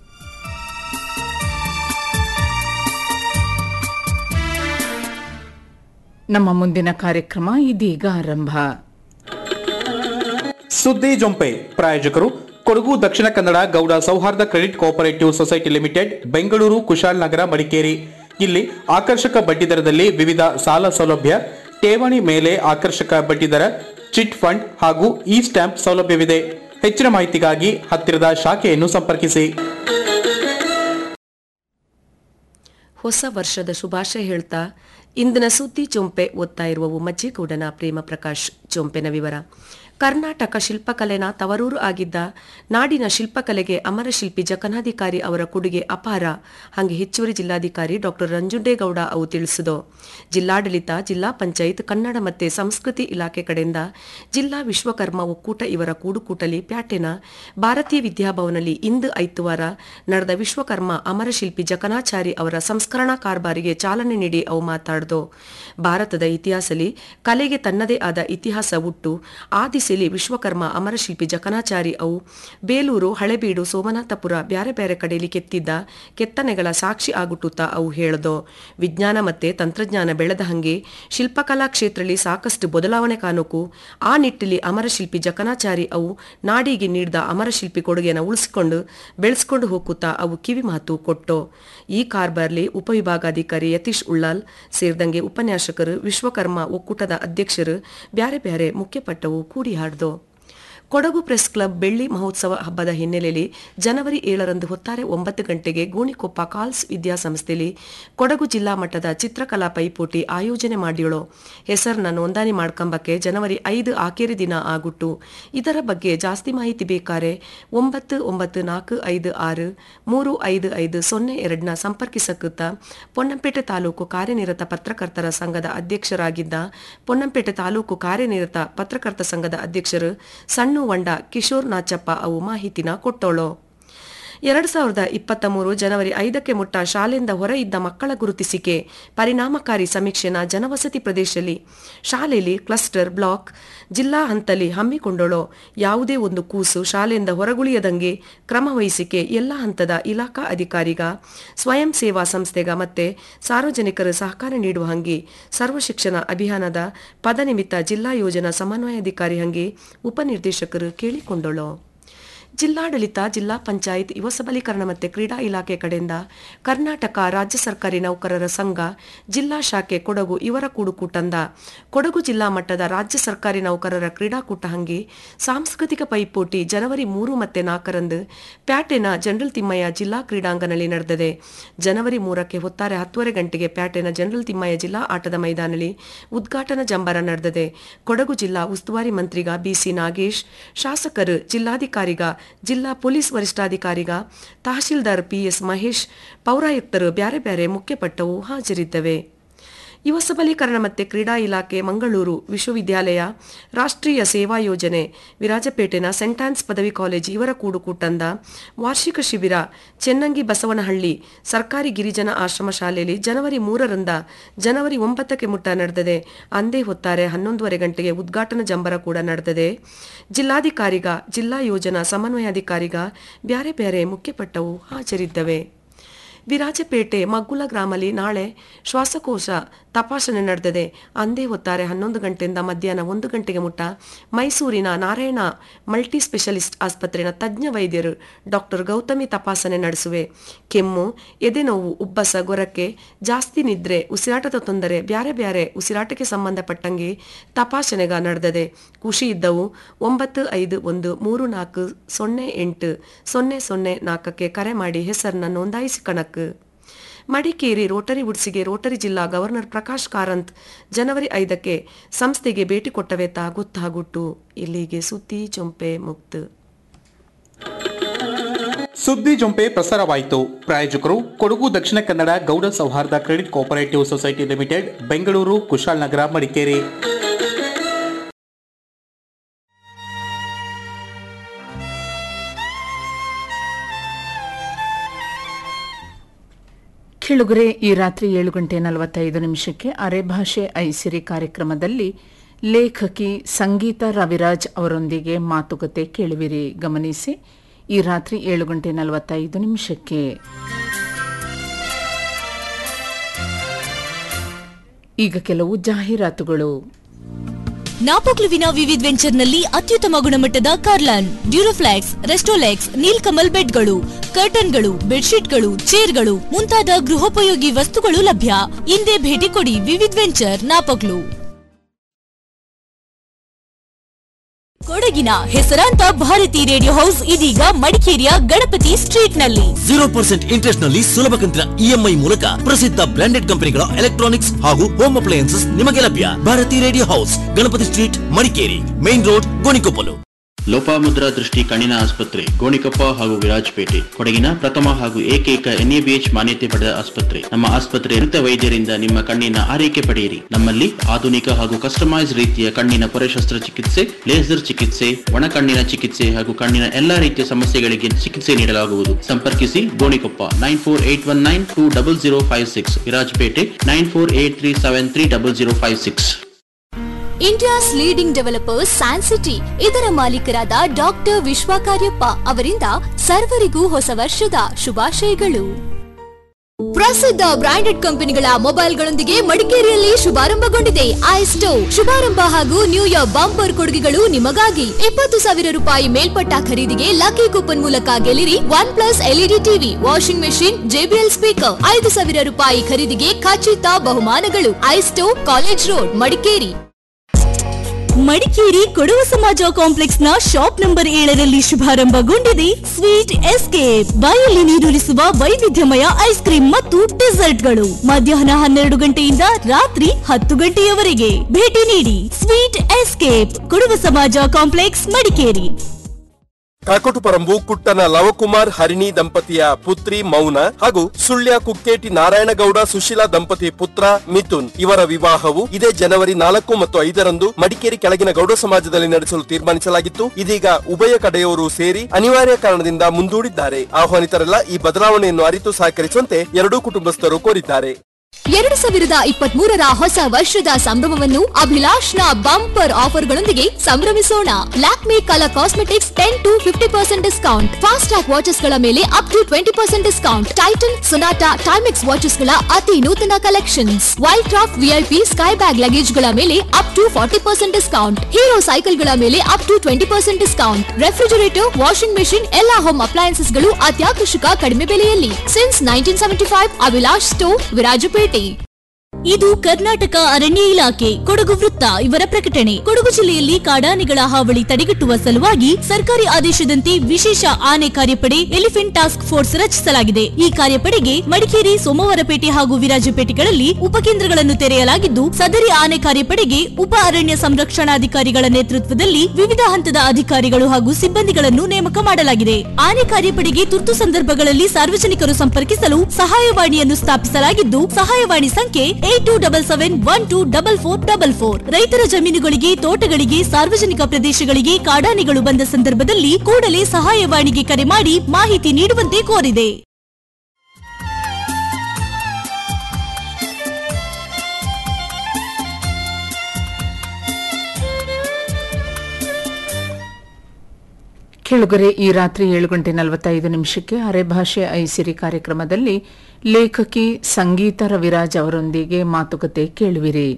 [SPEAKER 1] ನಮ್ಮ ಮುಂದಿನ ಕಾರ್ಯಕ್ರಮ ಇದೀಗ ಆರಂಭ
[SPEAKER 8] ಸುದ್ದಿ ಜೊಂಪೆ ಪ್ರಾಯೋಜಕರು ಕೊಡಗು ದಕ್ಷಿಣ Kannada Gowda Souharda credit cooperative society limited Bengaluru Kushalnagar Madikeri ಇಲ್ಲಿ ಆಕರ್ಷಕ ಬಡ್ಡಿದರದಲ್ಲಿ ವಿವಿಧ ಸಾಲ ಸೌಲಭ್ಯ ಠೇವಣಿ ಮೇಲೆ ಆಕರ್ಷಕ ಬಡ್ಡಿದರ ಚಿಟ್ ಫಂಡ್ ಹಾಗೂ ಇ ಸ್ಟ್ಯಾಂಪ್ ಸೌಲಭ್ಯವಿದೆ ಹೆಚ್ಚಿನ ಮಾಹಿತಿಗಾಗಿ ಹತ್ತಿರದ ಶಾಖೆಯನ್ನು ಸಂಪರ್ಕಿಸಿ
[SPEAKER 9] ಹೊಸ ವರ್ಷದ ಶುಭಾಶಯ ಹೇಳ್ತಾ ಇಂದಿನ ಸುದ್ದಿ ಚೊಂಪೆ ಓದ್ತಾ ಇರುವವು ಮಜ್ಜಿಗೌಡನ ಪ್ರೇಮ ಪ್ರಕಾಶ್ ಚೊಂಪೆನ ವಿವರ ಕರ್ನಾಟಕ ಶಿಲ್ಪಕಲೆನ ತವರೂರು ಆಗಿದ್ದ ನಾಡಿನ ಶಿಲ್ಪಕಲೆಗೆ ಅಮರಶಿಲ್ಪಿ ಜಕನಾಧಿಕಾರಿ ಅವರ ಕೊಡುಗೆ ಅಪಾರ ಹಾಗೆ ಹೆಚ್ಚುವರಿ ಜಿಲ್ಲಾಧಿಕಾರಿ ಡಾಕ್ಟರ್ ರಂಜುಂಡೇಗೌಡ ಅವು ತಿಳಿಸಿದು ಜಿಲ್ಲಾಡಳಿತ ಜಿಲ್ಲಾ ಪಂಚಾಯತ್ ಕನ್ನಡ ಮತ್ತೆ ಸಂಸ್ಕೃತಿ ಇಲಾಖೆ ಕಡೆಯಿಂದ ಜಿಲ್ಲಾ ವಿಶ್ವಕರ್ಮ ಒಕ್ಕೂಟ ಇವರ ಕೂಡುಕೂಟಲಿ ಪ್ಯಾಟೆನ ಭಾರತೀಯ ವಿದ್ಯಾಭವನಲ್ಲಿ ಇಂದು ಐತುವಾರ ನಡೆದ ವಿಶ್ವಕರ್ಮ ಅಮರಶಿಲ್ಪಿ ಜಕನಾಚಾರಿ ಅವರ ಸಂಸ್ಕರಣಾ ಕಾರ್ಬಾರಿಗೆ ಚಾಲನೆ ನೀಡಿ ಅವು ಮಾತಾಡ್ದು ಭಾರತದ ಇತಿಹಾಸಲಿ ಕಲೆಗೆ ತನ್ನದೇ ಆದ ಇತಿಹಾಸ ಹುಟ್ಟು ಆದಿಸೆಲಿ ವಿಶ್ವಕರ್ಮ ಅಮರಶಿಲ್ಪಿ ಜಕನಾಚಾರಿ ಅವು ಬೇಲೂರು ಹಳೆಬೀಡು ಸೋಮನಾಥಪುರ ಬ್ಯಾರೆ ಬ್ಯಾರೆ ಕಡೆಯಲ್ಲಿ ಕೆತ್ತಿದ್ದ ಕೆತ್ತನೆಗಳ ಸಾಕ್ಷಿ ಆಗುಟ್ಟುತ್ತಾ ಅವು ಹೇಳ್ದೋ ವಿಜ್ಞಾನ ಮತ್ತೆ ತಂತ್ರಜ್ಞಾನ ಬೆಳೆದ ಹಂಗೆ ಶಿಲ್ಪಕಲಾ ಕ್ಷೇತ್ರದಲ್ಲಿ ಸಾಕಷ್ಟು ಬದಲಾವಣೆ ಕಾಣೋಕು ಆ ನಿಟ್ಟಿನಲ್ಲಿ ಅಮರಶಿಲ್ಪಿ ಜಕನಾಚಾರಿ ಅವು ನಾಡಿಗೆ ನೀಡಿದ ಅಮರಶಿಲ್ಪಿ ಕೊಡುಗೆಯನ್ನು ಉಳಿಸಿಕೊಂಡು ಬೆಳೆಸ್ಕೊಂಡು ಹೋಗುತ್ತಾ ಅವು ಕಿವಿ ಮಾತು ಕೊಟ್ಟು ಈ ಕಾರ್ಬಾರ್ಲಿ ಉಪವಿಭಾಗಾಧಿಕಾರಿ ಯತೀಶ್ ಉಳ್ಳಾಲ್ ಸೇರಿದಂಗೆ ಉಪನ್ಯಾಸಕರು ವಿಶ್ವಕರ್ಮ ಒಕ್ಕೂಟದ ಅಧ್ಯಕ್ಷರು ಬ್ಯಾರೆ ಬ್ಯಾರೆ ಮುಖ್ಯಪಟ್ಟವು ಕೂಡಿ ಹಾಡ್ದು ಕೊಡಗು ಪ್ರೆಸ್ ಕ್ಲಬ್ ಬೆಳ್ಳಿ ಮಹೋತ್ಸವ ಹಬ್ಬದ ಹಿನ್ನೆಲೆಯಲ್ಲಿ ಜನವರಿ ಏಳರಂದು ಹೊತ್ತಾರೆ ಒಂಬತ್ತು ಗಂಟೆಗೆ ಗೋಣಿಕೊಪ್ಪ ಕಾಲ್ಸ್ ವಿದ್ಯಾಸಂಸ್ಥೆಯಲ್ಲಿ ಕೊಡಗು ಜಿಲ್ಲಾ ಮಟ್ಟದ ಚಿತ್ರಕಲಾ ಪೈಪೋಟಿ ಆಯೋಜನೆ ಮಾಡಿಯೋಳು ಹೆಸರನ್ನ ನೋಂದಣಿ ಮಾಡ್ಕೊಂಬಕ್ಕೆ ಜನವರಿ ಐದು ಆಖೇರಿ ದಿನ ಆಗುಟ್ಟು ಇದರ ಬಗ್ಗೆ ಜಾಸ್ತಿ ಮಾಹಿತಿ ಬೇಕಾರೆ ಒಂಬತ್ತು ಒಂಬತ್ತು ನಾಲ್ಕು ಐದು ಆರು ಮೂರು ಐದು ಐದು ಸೊನ್ನೆ ಎರಡನ್ನ ಸಂಪರ್ಕಿಸಕ್ಕುತ್ತ ಪೊನ್ನಂಪೇಟೆ ತಾಲೂಕು ಕಾರ್ಯನಿರತ ಪತ್ರಕರ್ತರ ಸಂಘದ ಅಧ್ಯಕ್ಷರಾಗಿದ್ದ ಪೊನ್ನಂಪೇಟೆ ತಾಲೂಕು ಕಾರ್ಯನಿರತ ಪತ್ರಕರ್ತ ಸಂಘದ ಅಧ್ಯಕ್ಷರು ಸಣ್ಣ ವಂಡ ಕಿಶೋರ್ ನಾಚಪ್ಪ ಅವು ಮಾಹಿತಿನ ಕೊಟ್ಟೋಳು ಎರಡು ಸಾವಿರದ ಇಪ್ಪತ್ತ ಮೂರು ಜನವರಿ ಐದಕ್ಕೆ ಮುಟ್ಟ ಶಾಲೆಯಿಂದ ಹೊರ ಇದ್ದ ಮಕ್ಕಳ ಗುರುತಿಸಿಕೆ ಪರಿಣಾಮಕಾರಿ ಸಮೀಕ್ಷೆನ ಜನವಸತಿ ಪ್ರದೇಶದಲ್ಲಿ ಶಾಲೆಯಲ್ಲಿ ಕ್ಲಸ್ಟರ್ ಬ್ಲಾಕ್ ಜಿಲ್ಲಾ ಹಂತಲ್ಲಿ ಹಮ್ಮಿಕೊಂಡಳೋ ಯಾವುದೇ ಒಂದು ಕೂಸು ಶಾಲೆಯಿಂದ ಹೊರಗುಳಿಯದಂಗೆ ಕ್ರಮ ವಹಿಸಿಕೆ ಎಲ್ಲ ಹಂತದ ಇಲಾಖಾ ಅಧಿಕಾರಿಗ ಸ್ವಯಂ ಸೇವಾ ಸಂಸ್ಥೆಗ ಮತ್ತೆ ಸಾರ್ವಜನಿಕರು ಸಹಕಾರ ನೀಡುವ ಹಂಗೆ ಸರ್ವ ಶಿಕ್ಷಣ ಅಭಿಯಾನದ ಪದನಿಮಿತ್ತ ಜಿಲ್ಲಾ ಯೋಜನಾ ಸಮನ್ವಯಾಧಿಕಾರಿ ಹಂಗೆ ಉಪನಿರ್ದೇಶಕರು ಕೇಳಿಕೊಂಡಳು ಜಿಲ್ಲಾಡಳಿತ ಜಿಲ್ಲಾ ಪಂಚಾಯತ್ ಯುವ ಸಬಲೀಕರಣ ಮತ್ತು ಕ್ರೀಡಾ ಇಲಾಖೆ ಕಡೆಯಿಂದ ಕರ್ನಾಟಕ ರಾಜ್ಯ ಸರ್ಕಾರಿ ನೌಕರರ ಸಂಘ ಜಿಲ್ಲಾ ಶಾಖೆ ಕೊಡಗು ಇವರ ಕೂಡುಕೂಟಂದ ಕೊಡಗು ಜಿಲ್ಲಾ ಮಟ್ಟದ ರಾಜ್ಯ ಸರ್ಕಾರಿ ನೌಕರರ ಕ್ರೀಡಾಕೂಟ ಹಂಗಿ ಸಾಂಸ್ಕೃತಿಕ ಪೈಪೋಟಿ ಜನವರಿ ಮೂರು ಮತ್ತು ನಾಲ್ಕರಂದು ಪ್ಯಾಟೆನ ಜನರಲ್ ತಿಮ್ಮಯ್ಯ ಜಿಲ್ಲಾ ಕ್ರೀಡಾಂಗಣದಲ್ಲಿ ನಡೆದಿದೆ ಜನವರಿ ಮೂರಕ್ಕೆ ಹೊತ್ತಾರೆ ಹತ್ತುವರೆ ಗಂಟೆಗೆ ಪ್ಯಾಟೆನ ಜನರಲ್ ತಿಮ್ಮಯ್ಯ ಜಿಲ್ಲಾ ಆಟದ ಮೈದಾನದಲ್ಲಿ ಉದ್ಘಾಟನಾ ಜಂಬರ ನಡೆದಿದೆ ಕೊಡಗು ಜಿಲ್ಲಾ ಉಸ್ತುವಾರಿ ಮಂತ್ರಿಗ ಬಿಸಿ ನಾಗೇಶ್ ಶಾಸಕರು ಜಿಲ್ಲಾಧಿಕಾರಿಗ ಜಿಲ್ಲಾ ಪೊಲೀಸ್ ವರಿಷ್ಠಾಧಿಕಾರಿಗ ತಹಶೀಲ್ದಾರ್ ಪಿಎಸ್ ಮಹೇಶ್ ಪೌರಾಯುಕ್ತರು ಬ್ಯಾರೆ ಬ್ಯಾರೆ ಮುಖ್ಯಪಟ್ಟವು ಹಾಜರಿದ್ದವೆ ಯುವ ಸಬಲೀಕರಣ ಮತ್ತು ಕ್ರೀಡಾ ಇಲಾಖೆ ಮಂಗಳೂರು ವಿಶ್ವವಿದ್ಯಾಲಯ ರಾಷ್ಟ್ರೀಯ ಸೇವಾ ಯೋಜನೆ ವಿರಾಜಪೇಟೆನ ಸೆಂಟ್ ಆನ್ಸ್ ಪದವಿ ಕಾಲೇಜು ಇವರ ಕೂಡುಕೂಟಂದ ವಾರ್ಷಿಕ ಶಿಬಿರ ಚೆನ್ನಂಗಿ ಬಸವನಹಳ್ಳಿ ಸರ್ಕಾರಿ ಗಿರಿಜನ ಆಶ್ರಮ ಶಾಲೆಯಲ್ಲಿ ಜನವರಿ ಮೂರರಿಂದ ಜನವರಿ ಒಂಬತ್ತಕ್ಕೆ ಮುಟ್ಟ ನಡೆದಿದೆ ಅಂದೇ ಹೊತ್ತಾರೆ ಹನ್ನೊಂದುವರೆ ಗಂಟೆಗೆ ಉದ್ಘಾಟನಾ ಜಂಬರ ಕೂಡ ನಡೆದಿದೆ ಜಿಲ್ಲಾಧಿಕಾರಿಗ ಜಿಲ್ಲಾ ಯೋಜನಾ ಸಮನ್ವಯಾಧಿಕಾರಿಗ ಬ್ಯಾರೆ ಬ್ಯಾರೆ ಮುಖ್ಯಪಟ್ಟವು ಹಾಜರಿದ್ದವೆ ವಿರಾಜಪೇಟೆ ಮಗ್ಗುಲ ಗ್ರಾಮಲ್ಲಿ ನಾಳೆ ಶ್ವಾಸಕೋಶ ತಪಾಸಣೆ ನಡೆದಿದೆ ಅಂದೇ ಹೊತ್ತಾರೆ ಹನ್ನೊಂದು ಗಂಟೆಯಿಂದ ಮಧ್ಯಾಹ್ನ ಒಂದು ಗಂಟೆಗೆ ಮುಟ್ಟ ಮೈಸೂರಿನ ನಾರಾಯಣ ಮಲ್ಟಿ ಸ್ಪೆಷಲಿಸ್ಟ್ ಆಸ್ಪತ್ರೆಯ ತಜ್ಞ ವೈದ್ಯರು ಡಾಕ್ಟರ್ ಗೌತಮಿ ತಪಾಸಣೆ ನಡೆಸುವೆ ಕೆಮ್ಮು ಎದೆನೋವು ಉಬ್ಬಸ ಗೊರಕೆ ಜಾಸ್ತಿ ನಿದ್ರೆ ಉಸಿರಾಟದ ತೊಂದರೆ ಬ್ಯಾರೆ ಬ್ಯಾರೆ ಉಸಿರಾಟಕ್ಕೆ ಸಂಬಂಧಪಟ್ಟಂಗೆ ತಪಾಸಣೆಗ ನಡೆದಿದೆ ಖುಷಿ ಇದ್ದವು ಒಂಬತ್ತು ಐದು ಒಂದು ಮೂರು ನಾಲ್ಕು ಸೊನ್ನೆ ಎಂಟು ಸೊನ್ನೆ ಸೊನ್ನೆ ನಾಲ್ಕಕ್ಕೆ ಕರೆ ಮಾಡಿ ಹೆಸರನ್ನ ನೋಂದಾಯಿಸಿಕಣಕ್ ಮಡಿಕೇರಿ ರೋಟರಿ ವುಡ್ಸಿಗೆ ರೋಟರಿ ಜಿಲ್ಲಾ ಗವರ್ನರ್ ಪ್ರಕಾಶ್ ಕಾರಂತ್ ಜನವರಿ ಐದಕ್ಕೆ ಸಂಸ್ಥೆಗೆ ಭೇಟಿ ಕೊಟ್ಟವೆತ ಗೊತ್ತಾಗುಟ್ಟು ಇಲ್ಲಿಗೆ ಸುದ್ದಿ ಚೊಂಪೆ ಮುಕ್ತ
[SPEAKER 8] ಸುದ್ದಿ ಜೊಂಪೆ ಪ್ರಸಾರವಾಯಿತು ಪ್ರಾಯೋಜಕರು ಕೊಡಗು ದಕ್ಷಿಣ Kannada Gowda Souharda credit cooperative society limited Bengaluru Kushalnagar Madikeri
[SPEAKER 1] ಕೆಳುಗರೆ ಈ ರಾತ್ರಿ ಏಳು ಗಂಟೆ ನಲವತ್ತೈದು ನಿಮಿಷಕ್ಕೆ ಅರೆಭಾಷೆ ಐಸಿರಿ ಕಾರ್ಯಕ್ರಮದಲ್ಲಿ ಲೇಖಕಿ ಸಂಗೀತ ರವಿರಾಜ್ ಅವರೊಂದಿಗೆ ಮಾತುಕತೆ ಕೇಳುವಿರಿ ಗಮನಿಸಿ ಈ ರಾತ್ರಿ ಏಳು ಗಂಟೆ ನಲವತ್ತೈದು ನಿಮಿಷಕ್ಕೆ ಈಗ ಕೆಲವು ಜಾಹೀರಾತುಗಳು
[SPEAKER 10] ನಾಪೋಕ್ಲುವಿನ ವಿವಿಧ್ ವೆಂಚರ್ನಲ್ಲಿ ಅತ್ಯುತ್ತಮ ಗುಣಮಟ್ಟದ ಕಾರ್ಲಾನ್ ಡ್ಯೂರೋಫ್ಲಾಕ್ಸ್ ರೆಸ್ಟೋಲೆಕ್ಸ್ ನೀಲ್ಕಮಲ್ ಬೆಡ್ಗಳು ಕರ್ಟನ್ಗಳು ಬೆಡ್ಶೀಟ್ಗಳು ಚೇರ್ಗಳು ಮುಂತಾದ ಗೃಹೋಪಯೋಗಿ ವಸ್ತುಗಳು ಲಭ್ಯ ಹಿಂದೆ ಭೇಟಿ ಕೊಡಿ ವಿವಿಧ್ ವೆಂಚರ್ ನಾಪೋಕ್ಲು ಕೊಡಗಿನ ಹೆಸರಾಂತ ಭಾರತಿ ರೇಡಿಯೋ ಹೌಸ್ ಇದೀಗ ಮಡಿಕೇರಿಯ ಗಣಪತಿ ಸ್ಟ್ರೀಟ್ನಲ್ಲಿ
[SPEAKER 11] ಜೀರೋ ಪರ್ಸೆಂಟ್ ಇಂಟ್ರೆಸ್ಟ್ ನಲ್ಲಿ ಸುಲಭ ಕಂತಿನ ಇಎಂಐ ಮೂಲಕ ಪ್ರಸಿದ್ಧ ಬ್ರಾಂಡೆಡ್ ಕಂಪನಿಗಳ ಎಲೆಕ್ಟ್ರಾನಿಕ್ಸ್ ಹಾಗೂ ಹೋಮ್ ಅಪ್ಲಯನ್ಸಸ್ ನಿಮಗೆ ಲಭ್ಯ Bharathi radio house Ganapathi street Madikeri main road Gonikoppal
[SPEAKER 12] Lopamudra Drishti ಕಣ್ಣಿನ ಆಸ್ಪತ್ರೆ ಗೋಣಿಕೊಪ್ಪ ಹಾಗೂ ವಿರಾಜಪೇಟೆ ಕೊಡಗಿನ ಪ್ರಥಮ ಹಾಗೂ ಏಕೈಕ ಎನ್ಎಬಿಎಚ್ ಮಾನ್ಯತೆ ಪಡೆದ ಆಸ್ಪತ್ರೆ ನಮ್ಮ ಆಸ್ಪತ್ರೆ ನುರಿತ ವೈದ್ಯರಿಂದ ನಿಮ್ಮ ಕಣ್ಣಿನ ಆರೈಕೆ ಪಡೆಯಿರಿ ನಮ್ಮಲ್ಲಿ ಆಧುನಿಕ ಹಾಗೂ ಕಸ್ಟಮೈಸ್ ರೀತಿಯ ಕಣ್ಣಿನ ಪೊರೆ ಶಸ್ತ್ರಚಿಕಿತ್ಸೆ ಲೇಸರ್ ಚಿಕಿತ್ಸೆ ಒಣ ಕಣ್ಣಿನ ಚಿಕಿತ್ಸೆ ಹಾಗೂ ಕಣ್ಣಿನ ಎಲ್ಲಾ ರೀತಿಯ ಸಮಸ್ಯೆಗಳಿಗೆ ಚಿಕಿತ್ಸೆ ನೀಡಲಾಗುವುದು ಸಂಪರ್ಕಿಸಿ Gonikoppa nine four eight one nine two double zero five six Virajpet nine four eight three seven three double zero five six
[SPEAKER 10] India's leading developers San City ಇದರ ಮಾಲೀಕರಾದ ಡಾಕ್ಟರ್ ವಿಶ್ವಕಾರ್ಯಪ್ಪ ಅವರಿಂದ ಸರ್ವರಿಗೂ ಹೊಸ ವರ್ಷದ ಶುಭಾಶಯಗಳು ಪ್ರಸಿದ್ಧ ಬ್ರಾಂಡೆಡ್ ಕಂಪನಿಗಳ ಮೊಬೈಲ್ಗಳೊಂದಿಗೆ ಮಡಿಕೇರಿಯಲ್ಲಿ ಶುಭಾರಂಭಗೊಂಡಿದೆ ಐಸ್ಟೋ ಶುಭಾರಂಭ ಹಾಗೂ ನ್ಯೂ ಇಯರ್ ಬಂಪರ್ ಕೊಡುಗೆಗಳು ನಿಮಗಾಗಿ ಇಪ್ಪತ್ತು ಸಾವಿರ ರೂಪಾಯಿ ಮೇಲ್ಪಟ್ಟ ಖರೀದಿಗೆ ಲಕ್ಕಿ ಕೂಪನ್ ಮೂಲಕ ಗೆಲ್ಲಿರಿ OnePlus LED TV washing machine JBL speaker ಐದು ಸಾವಿರ ರೂಪಾಯಿ ಖರೀದಿಗೆ ಖಚಿತ ಬಹುಮಾನಗಳು ಐಸ್ಟೋ college road Madikeri Madikeri Kodava Samaja complex ನ ಶಾಪ್ ನಂಬರ್ ಏಳರಲ್ಲಿ ಶುಭಾರಂಭಗೊಂಡಿದೆ ಸ್ವೀಟ್ ಎಸ್ಕೇಪ್ ಬಾಯಲ್ಲಿ ನೀರುಳಿಸುವ ವೈವಿಧ್ಯಮಯ ಐಸ್ ಕ್ರೀಮ್ ಮತ್ತು ಡೆಸರ್ಟ್ಗಳು ಮಧ್ಯಾಹ್ನ ಹನ್ನೆರಡು ಗಂಟೆಯಿಂದ ರಾತ್ರಿ ಹತ್ತು ಗಂಟೆಯವರೆಗೆ ಭೇಟಿ ನೀಡಿ sweet escape Kodava Samaja complex Madikeri
[SPEAKER 13] Kakotuparambu ಕುಟ್ಟನ ಲವಕುಮಾರ್ ಹರಿಣಿ ದಂಪತಿಯ ಪುತ್ರಿ ಮೌನ ಹಾಗೂ ಸುಳ್ಯ ಕುಕ್ಕೇಟಿ ನಾರಾಯಣಗೌಡ ಸುಶೀಲಾ ದಂಪತಿ ಪುತ್ರ ಮಿಥುನ್ ಇವರ ವಿವಾಹವು ಇದೇ ಜನವರಿ ನಾಲ್ಕು ಮತ್ತು ಐದರಂದು ಮಡಿಕೇರಿ ಕೆಳಗಿನ ಗೌಡ ಸಮಾಜದಲ್ಲಿ ನಡೆಸಲು ತೀರ್ಮಾನಿಸಲಾಗಿತ್ತು ಇದೀಗ ಉಭಯ ಕಡೆಯವರು ಸೇರಿ ಅನಿವಾರ್ಯ ಕಾರಣದಿಂದ ಮುಂದೂಡಿದ್ದಾರೆ ಆಹ್ವಾನಿತರೆಲ್ಲ ಈ ಬದಲಾವಣೆಯನ್ನು ಅರಿತು ಸಹಕರಿಸುವಂತೆ ಎರಡೂ ಕುಟುಂಬಸ್ಥರು ಕೋರಿದ್ದಾರೆ
[SPEAKER 10] ಎರಡು ಸಾವಿರದ ಇಪ್ಪತ್ತ್ ಮೂರರ ಹೊಸ ವರ್ಷದ ಸಂಭ್ರಮವನ್ನು ಅಭಿಲಾಷ್ನ ಬಂಪರ್ ಆಫರ್ಗಳೊಂದಿಗೆ ಸಂಭ್ರಮಿಸೋಣ Lakme colour cosmetics ten to fifty percent discount Fastrack watches ಗಳ ಮೇಲೆ up to twenty percent discount Titan Sonata Timex watches ಗಳ ಅತಿ ನೂತನ collections Wildcraft VIP sky bag luggage ಗಳ ಮೇಲೆ up to forty percent discount Hero cycle ಗಳ ಮೇಲೆ up to twenty percent discount refrigerator washing machine ಎಲ್ಲಾ home appliances ಗಳು ಅತ್ಯಾಕರ್ಷಕ ಕಡಿಮೆ ಬೆಲೆಯಲ್ಲಿ since nineteen seventy five Abhilash store Virajpet ಇದು ಕರ್ನಾಟಕ ಅರಣ್ಯ ಇಲಾಖೆ ಕೊಡಗು ವೃತ್ತ ಇವರ ಪ್ರಕಟಣೆ ಕೊಡಗು ಜಿಲ್ಲೆಯಲ್ಲಿ ಕಾಡಾನೆಗಳ ಹಾವಳಿ ತಡೆಗಟ್ಟುವ ಸಲುವಾಗಿ ಸರ್ಕಾರಿ ಆದೇಶದಂತೆ ವಿಶೇಷ ಆನೆ ಕಾರ್ಯಪಡೆ ಎಲಿಫೆಂಟ್ ಟಾಸ್ಕ್ ಫೋರ್ಸ್ ರಚಿಸಲಾಗಿದೆ ಈ ಕಾರ್ಯಪಡೆಗೆ ಮಡಿಕೇರಿ ಸೋಮವಾರಪೇಟೆ ಹಾಗೂ ವಿರಾಜಪೇಟೆಗಳಲ್ಲಿ ಉಪಕೇಂದ್ರಗಳನ್ನು ತೆರೆಯಲಾಗಿದ್ದು ಸದರಿ ಆನೆ ಕಾರ್ಯಪಡೆಗೆ ಉಪ ಅರಣ್ಯ ಸಂರಕ್ಷಣಾಧಿಕಾರಿಗಳ ನೇತೃತ್ವದಲ್ಲಿ ವಿವಿಧ ಹಂತದ ಅಧಿಕಾರಿಗಳು ಹಾಗೂ ಸಿಬ್ಬಂದಿಗಳನ್ನು ನೇಮಕ ಮಾಡಲಾಗಿದೆ ಆನೆ ಕಾರ್ಯಪಡೆಗೆ ತುರ್ತು ಸಂದರ್ಭಗಳಲ್ಲಿ ಸಾರ್ವಜನಿಕರು ಸಂಪರ್ಕಿಸಲು ಸಹಾಯವಾಣಿಯನ್ನು ಸ್ಥಾಪಿಸಲಾಗಿದ್ದು ಸಹಾಯವಾಣಿ ಸಂಖ್ಯೆ eight two double seven one two double four double four ರೈತರ ಜಮೀನುಗಳಿಗೆ ತೋಟಗಳಿಗೆ ಸಾರ್ವಜನಿಕ ಪ್ರದೇಶಗಳಿಗೆ ಕಾಡಾನೆಗಳು ಬಂದ ಸಂದರ್ಭದಲ್ಲಿ ಕೂಡಲೇ ಸಹಾಯವಾಣಿಗೆ ಕರೆ ಮಾಡಿ ಮಾಹಿತಿ ನೀಡುವಂತೆ ಕೋರಿದೆ
[SPEAKER 1] ಕೆಳಗರೆ ಈ ರಾತ್ರಿ ಏಳು ಗಂಟೆ ನಲವತ್ತೈದು ನಿಮಿಷಕ್ಕೆ ಅರೆಭಾಷೆ ಐಸಿರಿ ಕಾರ್ಯಕ್ರಮದಲ್ಲಿ ಲೇಖಕಿ ಸಂಗೀತ ರವಿರಾಜ್ ಅವರೊಂದಿಗೆ ಮಾತುಕತೆ ಕೇಳುವಿರಿ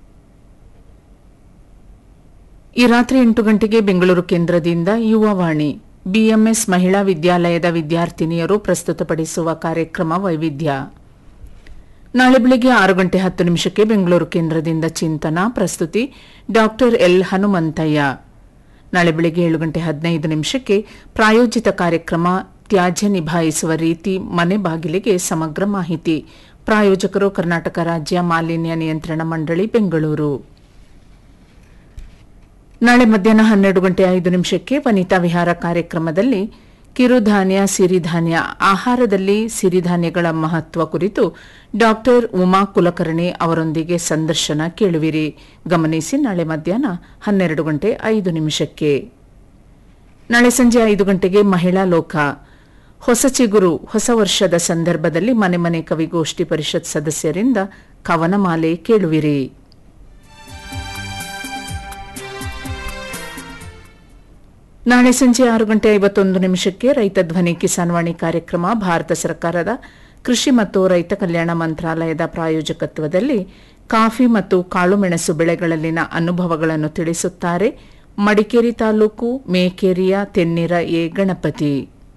[SPEAKER 1] ಈ ರಾತ್ರಿ ಎಂಟು ಗಂಟೆಗೆ ಬೆಂಗಳೂರು ಕೇಂದ್ರದಿಂದ ಯುವವಾಣಿ ಬಿಎಂಎಸ್ ಮಹಿಳಾ ವಿದ್ಯಾಲಯದ ವಿದ್ಯಾರ್ಥಿನಿಯರು ಪ್ರಸ್ತುತಪಡಿಸುವ ಕಾರ್ಯಕ್ರಮ ವೈವಿಧ್ಯ ನಾಳೆ ಬೆಳಿಗ್ಗೆ ಆರು ಗಂಟೆ ಹತ್ತು ನಿಮಿಷಕ್ಕೆ ಬೆಂಗಳೂರು ಕೇಂದ್ರದಿಂದ ಚಿಂತನ ಪ್ರಸ್ತುತಿ ಡಾಕ್ಟರ್ ಎಲ್ ಹನುಮಂತಯ್ಯ ನಾಳೆ ಬೆಳಿಗ್ಗೆ ಏಳು ಗಂಟೆ ಹದಿನೈದು ನಿಮಿಷಕ್ಕೆ ಪ್ರಾಯೋಜಿತ ಕಾರ್ಯಕ್ರಮ ತ್ಯಾಜ್ಯ ನಿಭಾಯಿಸುವ ರೀತಿ ಮನೆ ಬಾಗಿಲಿಗೆ ಸಮಗ್ರ ಮಾಹಿತಿ ಪ್ರಾಯೋಜಕರು ಕರ್ನಾಟಕ ರಾಜ್ಯ ಮಾಲಿನ್ಯ ನಿಯಂತ್ರಣ ಮಂಡಳಿ ಬೆಂಗಳೂರು ನಾಳೆ ಮಧ್ಯಾಹ್ನ ಹನ್ನೆರಡು ಗಂಟೆ ಐದು ನಿಮಿಷಕ್ಕೆ ವನಿತಾ ವಿಹಾರ ಕಾರ್ಯಕ್ರಮದಲ್ಲಿ ಕಿರುಧಾನ್ಯ ಸಿರಿಧಾನ್ಯ ಆಹಾರದಲ್ಲಿ ಸಿರಿಧಾನ್ಯಗಳ ಮಹತ್ವ ಕುರಿತು ಡಾಕ್ಟರ್ ಉಮಾ ಕುಲಕರ್ಣಿ ಅವರೊಂದಿಗೆ ಸಂದರ್ಶನ ಕೇಳುವಿರಿ ಗಮನಿಸಿ ನಾಳೆ ಮಧ್ಯಾಹ್ನ ಹನ್ನೆರಡು ಗಂಟೆ ಐದು ನಿಮಿಷಕ್ಕೆ ನಾಳೆ ಸಂಜೆ ಐದು ಗಂಟೆಗೆ ಮಹಿಳಾ ಲೋಕ ಹೊಸ ಚಿಗುರು ಹೊಸ ವರ್ಷದ ಸಂದರ್ಭದಲ್ಲಿ ಮನೆ ಮನೆ ಕವಿಗೋಷ್ಠಿ ಪರಿಷತ್ ಸದಸ್ಯರಿಂದ ಕವನಮಾಲೆ ಕೇಳುವಿರಿ ನಾಳೆ ಸಂಜೆ ಆರು ಗಂಟೆ ಐವತ್ತೊಂದು ನಿಮಿಷಕ್ಕೆ ರೈತ ಧ್ವನಿ ಕಿಸಾನ್ ವಾಣಿ ಕಾರ್ಯಕ್ರಮ ಭಾರತ ಸರ್ಕಾರದ ಕೃಷಿ ಮತ್ತು ರೈತ ಕಲ್ಯಾಣ ಮಂತ್ರಾಲಯದ ಪ್ರಾಯೋಜಕತ್ವದಲ್ಲಿ ಕಾಫಿ ಮತ್ತು ಕಾಳುಮೆಣಸು ಬೆಳೆಗಳಲ್ಲಿನ ಅನುಭವಗಳನ್ನು ತಿಳಿಸುತ್ತಾರೆ ಮಡಿಕೇರಿ ತಾಲೂಕು ಮೇಕೇರಿಯ ತೆನ್ನಿರ ಎ ಗಣಪತಿ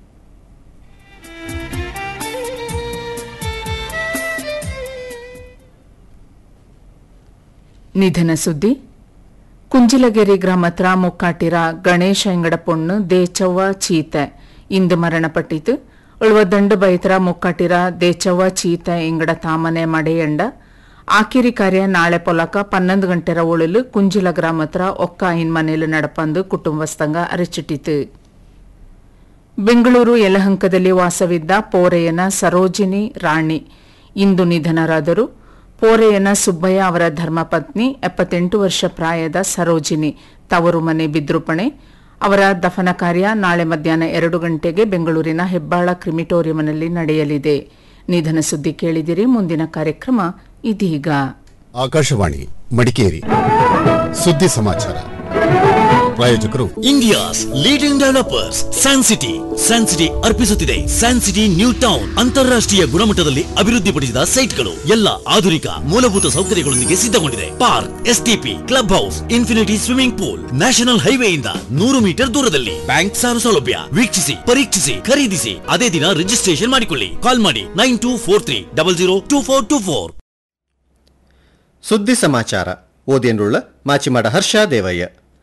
[SPEAKER 1] ನಿಧನ ಸುದ್ದಿ ಕುಂಜಿಲಗೆರೆ ಗ್ರಾಮತ್ರ ಮುಕ್ಕಾಟಿರ ಗಣೇಶ ಎಂಗಡ ಪೊಣ್ಣು ದೇಚವ್ವ ಚೀತ ಇಂದು ಮರಣಪಟ್ಟಿತು ಉಳುವ ದಂಡು ಬೈತರ ಮುಕ್ಕಾಟಿರ ದೇಚವ್ವ ಚೀತ ಎಂಗಡ ತಾಮನೆ ಮಡೆಯಂಡ ಆಕಿರಿ ಕಾರ್ಯ ನಾಳೆ ಪೊಲಕ ಪನ್ನೊಂದು ಗಂಟೆರ ಉಳಲು ಕುಂಜಿಲ ಗ್ರಾಮತ್ರ ಒಕ್ಕ ಐನ್ ಮನೇಲು ನಡಪಂದು ಕುಟುಂಬಸ್ಥಂಗ ಅರಚಿಟ್ಟಿತು ಬೆಂಗಳೂರು ಯಲಹಂಕದಲ್ಲಿ ವಾಸವಿದ್ದ ಪೋರೆಯನ ಸರೋಜಿನಿ ರಾಣಿ ಇಂದು ನಿಧನರಾದರು ಪೋರೆಯನ ಸುಬ್ಬಯ್ಯ ಅವರ ಧರ್ಮಪತ್ನಿ ಎಪ್ಪತ್ತೆಂಟು ವರ್ಷ ಪ್ರಾಯದ ಸರೋಜಿನಿ ತವರು ಮನೆ ಬಿದ್ರುಪಣೆ ಅವರ ದಫನ ಕಾರ್ಯ ನಾಳೆ ಮಧ್ಯಾಹ್ನ ಎರಡು ಗಂಟೆಗೆ ಬೆಂಗಳೂರಿನ ಹೆಬ್ಬಾಳ ಕ್ರಿಮಿಟೋರಿಯಂನಲ್ಲಿ ನಡೆಯಲಿದೆ ನಿಧನ ಸುದ್ದಿ ಕೇಳಿದಿರಿ ಮುಂದಿನ ಕಾರ್ಯಕ್ರಮ ಇದೀಗ
[SPEAKER 14] ಆಕಾಶವಾಣಿ ಮಡಿಕೇರಿ ಸುದ್ದಿ ಸಮಾಚಾರ ಪ್ರಾಯೋಜಕರು
[SPEAKER 11] India's leading developers Sancity Sancity ಅರ್ಪಿಸುತ್ತಿದೆ ಸ್ಯಾನ್ಸಿಟಿ ನ್ಯೂ ಟೌನ್ ಅಂತಾರಾಷ್ಟ್ರೀಯ ಗುಣಮಟ್ಟದಲ್ಲಿ ಅಭಿವೃದ್ಧಿಪಡಿಸಿದ ಸೈಟ್ಗಳು ಎಲ್ಲ ಆಧುನಿಕ ಮೂಲಭೂತ ಸೌಕರ್ಯಗಳೊಂದಿಗೆ ಸಿದ್ಧಗೊಂಡಿದೆ park STP club house infinity swimming pool national ಹೈವೇಯಿಂದ ನೂರು ಮೀಟರ್ ದೂರದಲ್ಲಿ ಬ್ಯಾಂಕ್ ಸಾಲ ಸೌಲಭ್ಯ ವೀಕ್ಷಿಸಿ ಪರೀಕ್ಷಿಸಿ ಖರೀದಿಸಿ ಅದೇ ದಿನ ರಿಜಿಸ್ಟ್ರೇಷನ್ ಮಾಡಿಕೊಳ್ಳಿ ಕಾಲ್ ಮಾಡಿ nine two four three double zero two four two four
[SPEAKER 15] ಸುದ್ದಿ ಸಮಾಚಾರ ಓದಿಯನ್ರುಳ್ಳ ಮಾಚಿಮಾಡ ಹರ್ಷ ದೇವಯ್ಯ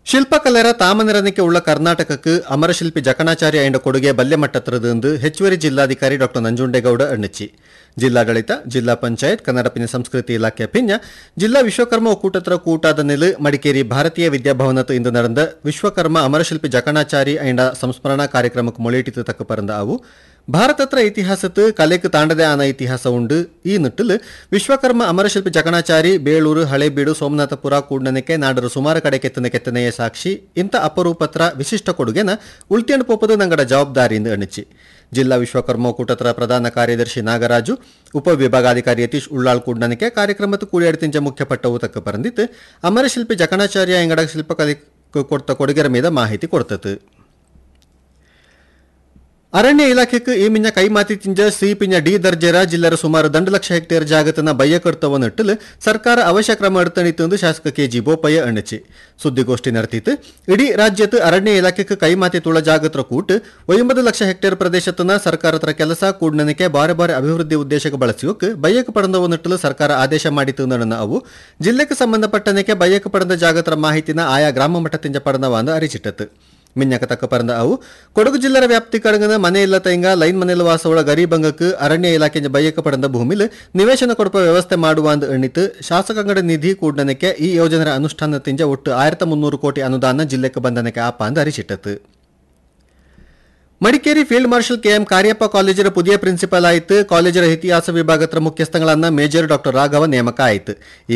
[SPEAKER 15] ಶಿಲ್ಪಕಲೆರ ತಾಮನಿರನಿಕೆ ಉಳ್ಳ ಕರ್ನಾಟಕಕ್ಕೆ ಅಮರಶಿಲ್ಪಿ ಜಕಣಾಚಾರ್ಯ ಎಂಡ ಕೊಡುಗೆ ಬಲ್ಲೆ ಮಟ್ಟತ್ರದಂದು ಹೆಚ್ಚುವರಿ ಜಿಲ್ಲಾಧಿಕಾರಿ ಡಾಕ್ಟರ್ ನಂಜುಂಡೇಗೌಡ ಅಣ್ಣಚ್ಚಿ ಜಿಲ್ಲಾಡಳಿತ ಜಿಲ್ಲಾ ಪಂಚಾಯತ್ ಕನ್ನಡ ಪಿನ ಸಂಸ್ಕೃತಿ ಇಲಾಖೆ ಪಿಂಜ ಜಿಲ್ಲಾ ವಿಶ್ವಕರ್ಮ ಒಕ್ಕೂಟತ್ರ ಕೂಟಾದ ನೆಲೆ ಮಡಿಕೇರಿ ಭಾರತೀಯ ವಿದ್ಯಾಭವನತ್ತು ಇಂದು ನಡೆದ ವಿಶ್ವಕರ್ಮ ಅಮರಶಿಲ್ಪಿ ಜಕಣಾಚಾರಿ ಐಂಡ ಸಂಸ್ಮರಣಾ ಕಾರ್ಯಕ್ರಮಕ್ಕೆ ಮೊಳೆಯಿಟಿತು ತಕ್ಕ ಪರಂದ ಅವು ಭಾರತತ್ರ ಇತಿಹಾಸತ್ತು ಕಲೆக்கு ತಾಂಡದೆ ಆನ ಇತಿಹಾಸ ಉಂಡು ಈ ನಿಟ್ಟಿಲು ವಿಶ್ವಕರ್ಮ ಅಮರಶಿಲ್ಪಿ ಜಕಣಾಚಾರಿ ಬೇಳೂರು ಹಳೇಬೀಡು ಸೋಮನಾಥಪುರ ಕೂಡ್ನನಕ್ಕೆ ನಾಡರು ಸುಮಾರು ಕಡೆ ಕೆತ್ತನೆ ಕೆತ್ತನೆಯ ಸಾಕ್ಷಿ ಇಂಥ ಅಪರೂಪತ್ರ ವಿಶಿಷ್ಟ ಕೊಡುಗೆನ ಉಳ್ತಿಯಂಡು ಪೋಪದು ನಂಗಡ ಜವಾಬ್ದಾರಿಯಿಂದ ಅಣಿಚಿ ಜಿಲ್ಲಾ ವಿಶ್ವಕರ್ಮ ಒಕ್ಕೂಟತ್ರ ಪ್ರಧಾನ ಕಾರ್ಯದರ್ಶಿ ನಾಗರಾಜು ಉಪವಿಭಾಗಾಧಿಕಾರಿ ಯತೀಶ್ ಉಳ್ಳಾಳ್ ಕೂಡ್ನನಕ್ಕೆ ಕಾರ್ಯಕ್ರಮದ ಕೂಡಿಯಾಡ್ತಿಂಚ ಮುಖ್ಯ ಪಟ್ಟವು ತಕ್ಕ ಪರಂದಿತ್ತು ಅಮರಶಿಲ್ಪಿ ಜಕಣಾಚಾರ್ಯ ಎಂಗಡ ಶಿಲ್ಪಕಲೆ ಕೊಡ್ತ ಕೊಡುಗೆರ మీద ಮಾಹಿತಿ ಕೊಡ್ತತು ಅರಣ್ಯ ಇಲಾಖೆಗೆ ಈ ಮಿಂಜ ಕೈಮಾತಿ ತಿಂಜ ಸಿ ಪಿಂಜ ಡಿ ದರ್ಜೆರ ಜಿಲ್ಲರ ಸುಮಾರು ದಂಡ ಲಕ್ಷ ಹೆಕ್ಟೇರ್ ಜಾಗತನ ಬಯ್ಯಕರ್ತವ ನಟ್ಟಲು ಸರ್ಕಾರ ಅವಶ್ಯ ಕ್ರಮ ಎಡ್ತಣಿತು ಶಾಸಕ ಕೆಜಿ ಬೋಪಯ್ಯ ಅಣ್ಣಚಿ ಸುದ್ದಿಗೋಷ್ಠಿ ನಡೆತಿತ್ತು ಇಡೀ ರಾಜ್ಯದ ಅರಣ್ಯ ಇಲಾಖೆಗೆ ಕೈಮಾತಿ ತುಳ ಜಾಗತ್ರ ಕೂಟ್ ಒಂಬತ್ತು ಲಕ್ಷ ಹೆಕ್ಟೇರ್ ಪ್ರದೇಶತನ ಸರ್ಕಾರತ್ರ ಕೆಲಸ ಕೂಡ್ನನಿಕೆ ಬಾರೆ ಬಾರೆ ಅಭಿವೃದ್ಧಿ ಉದ್ದೇಶಕ್ಕೆ ಬಳಸಿಯೋಕ್ ಬಯ್ಯಕ ಪಡೆದವ ನಟ್ಟಲು ಸರ್ಕಾರ ಆದೇಶ ಮಾಡಿತು ನಡನ ಅವು ಜಿಲ್ಲೆಗೆ ಸಂಬಂಧಪಟ್ಟನಕ್ಕೆ ಬಯ್ಯಕ ಪಡೆದ ಜಾಗತ್ರ ಮಾಹಿತಿನ ಆಯಾ ಗ್ರಾಮ ಮಟ್ಟ ತಿಂಜ ಪಡೆದವ ಅಂದ ಅರಿಚಿಟ್ಟತು ಮಿನ್ಯಕ ತಕ್ಕ ಪರಂದ ಅವು ಕೊಡಗು ಜಿಲ್ಲರ ವ್ಯಾಪ್ತಿ ಕಡಗನ ಮನೆ ಇಲ್ಲ ತೈಂಗ ಲೈನ್ ಮನೆಲ ವಾಸವಳ ಗರೀಬಂಗಕ್ಕೆ ಅರಣ್ಯ ಇಲಾಖೆ ಬಯ್ಯಕ ಪಡೆದ ಭೂಮಿಲ್ ನಿವೇಶನ ಕೊಡಪ ವ್ಯವಸ್ಥೆ ಮಾಡುವ ಅಂದ ಎಣ್ಣಿತು ಶಾಸಕಾಂಗಡ ನಿಧಿ ಕೂಡನಕ್ಕೆ ಈ ಯೋಜನೆಯ ಅನುಷ್ಠಾನ ತಿಂಜ ಒಟ್ಟು ಆಯಿರತ್ತ ಮುನ್ನೂರು ಕೋಟಿ ಅನುದಾನ ಜಿಲ್ಲೆಗೆ ಬಂದನಕ್ಕೆ ಆಪ ಅಂದ ಅರಿಚಿಟ್ಟತು Madikeri field marshal KM Kariappa ಕಾಲೇಜರ ಪುದಿಯ ಪ್ರಿನ್ಸಿಪಲ್ ಆಯಿತು ಕಾಲೇಜರ ಇತಿಹಾಸ ವಿಭಾಗದ ಮುಖ್ಯಸ್ಥಗಳನ್ನ ಮೇಜರ್ ಡಾಕ್ಟರ್ ರಾಘವ ನೇಮಕ ಆಯಿತು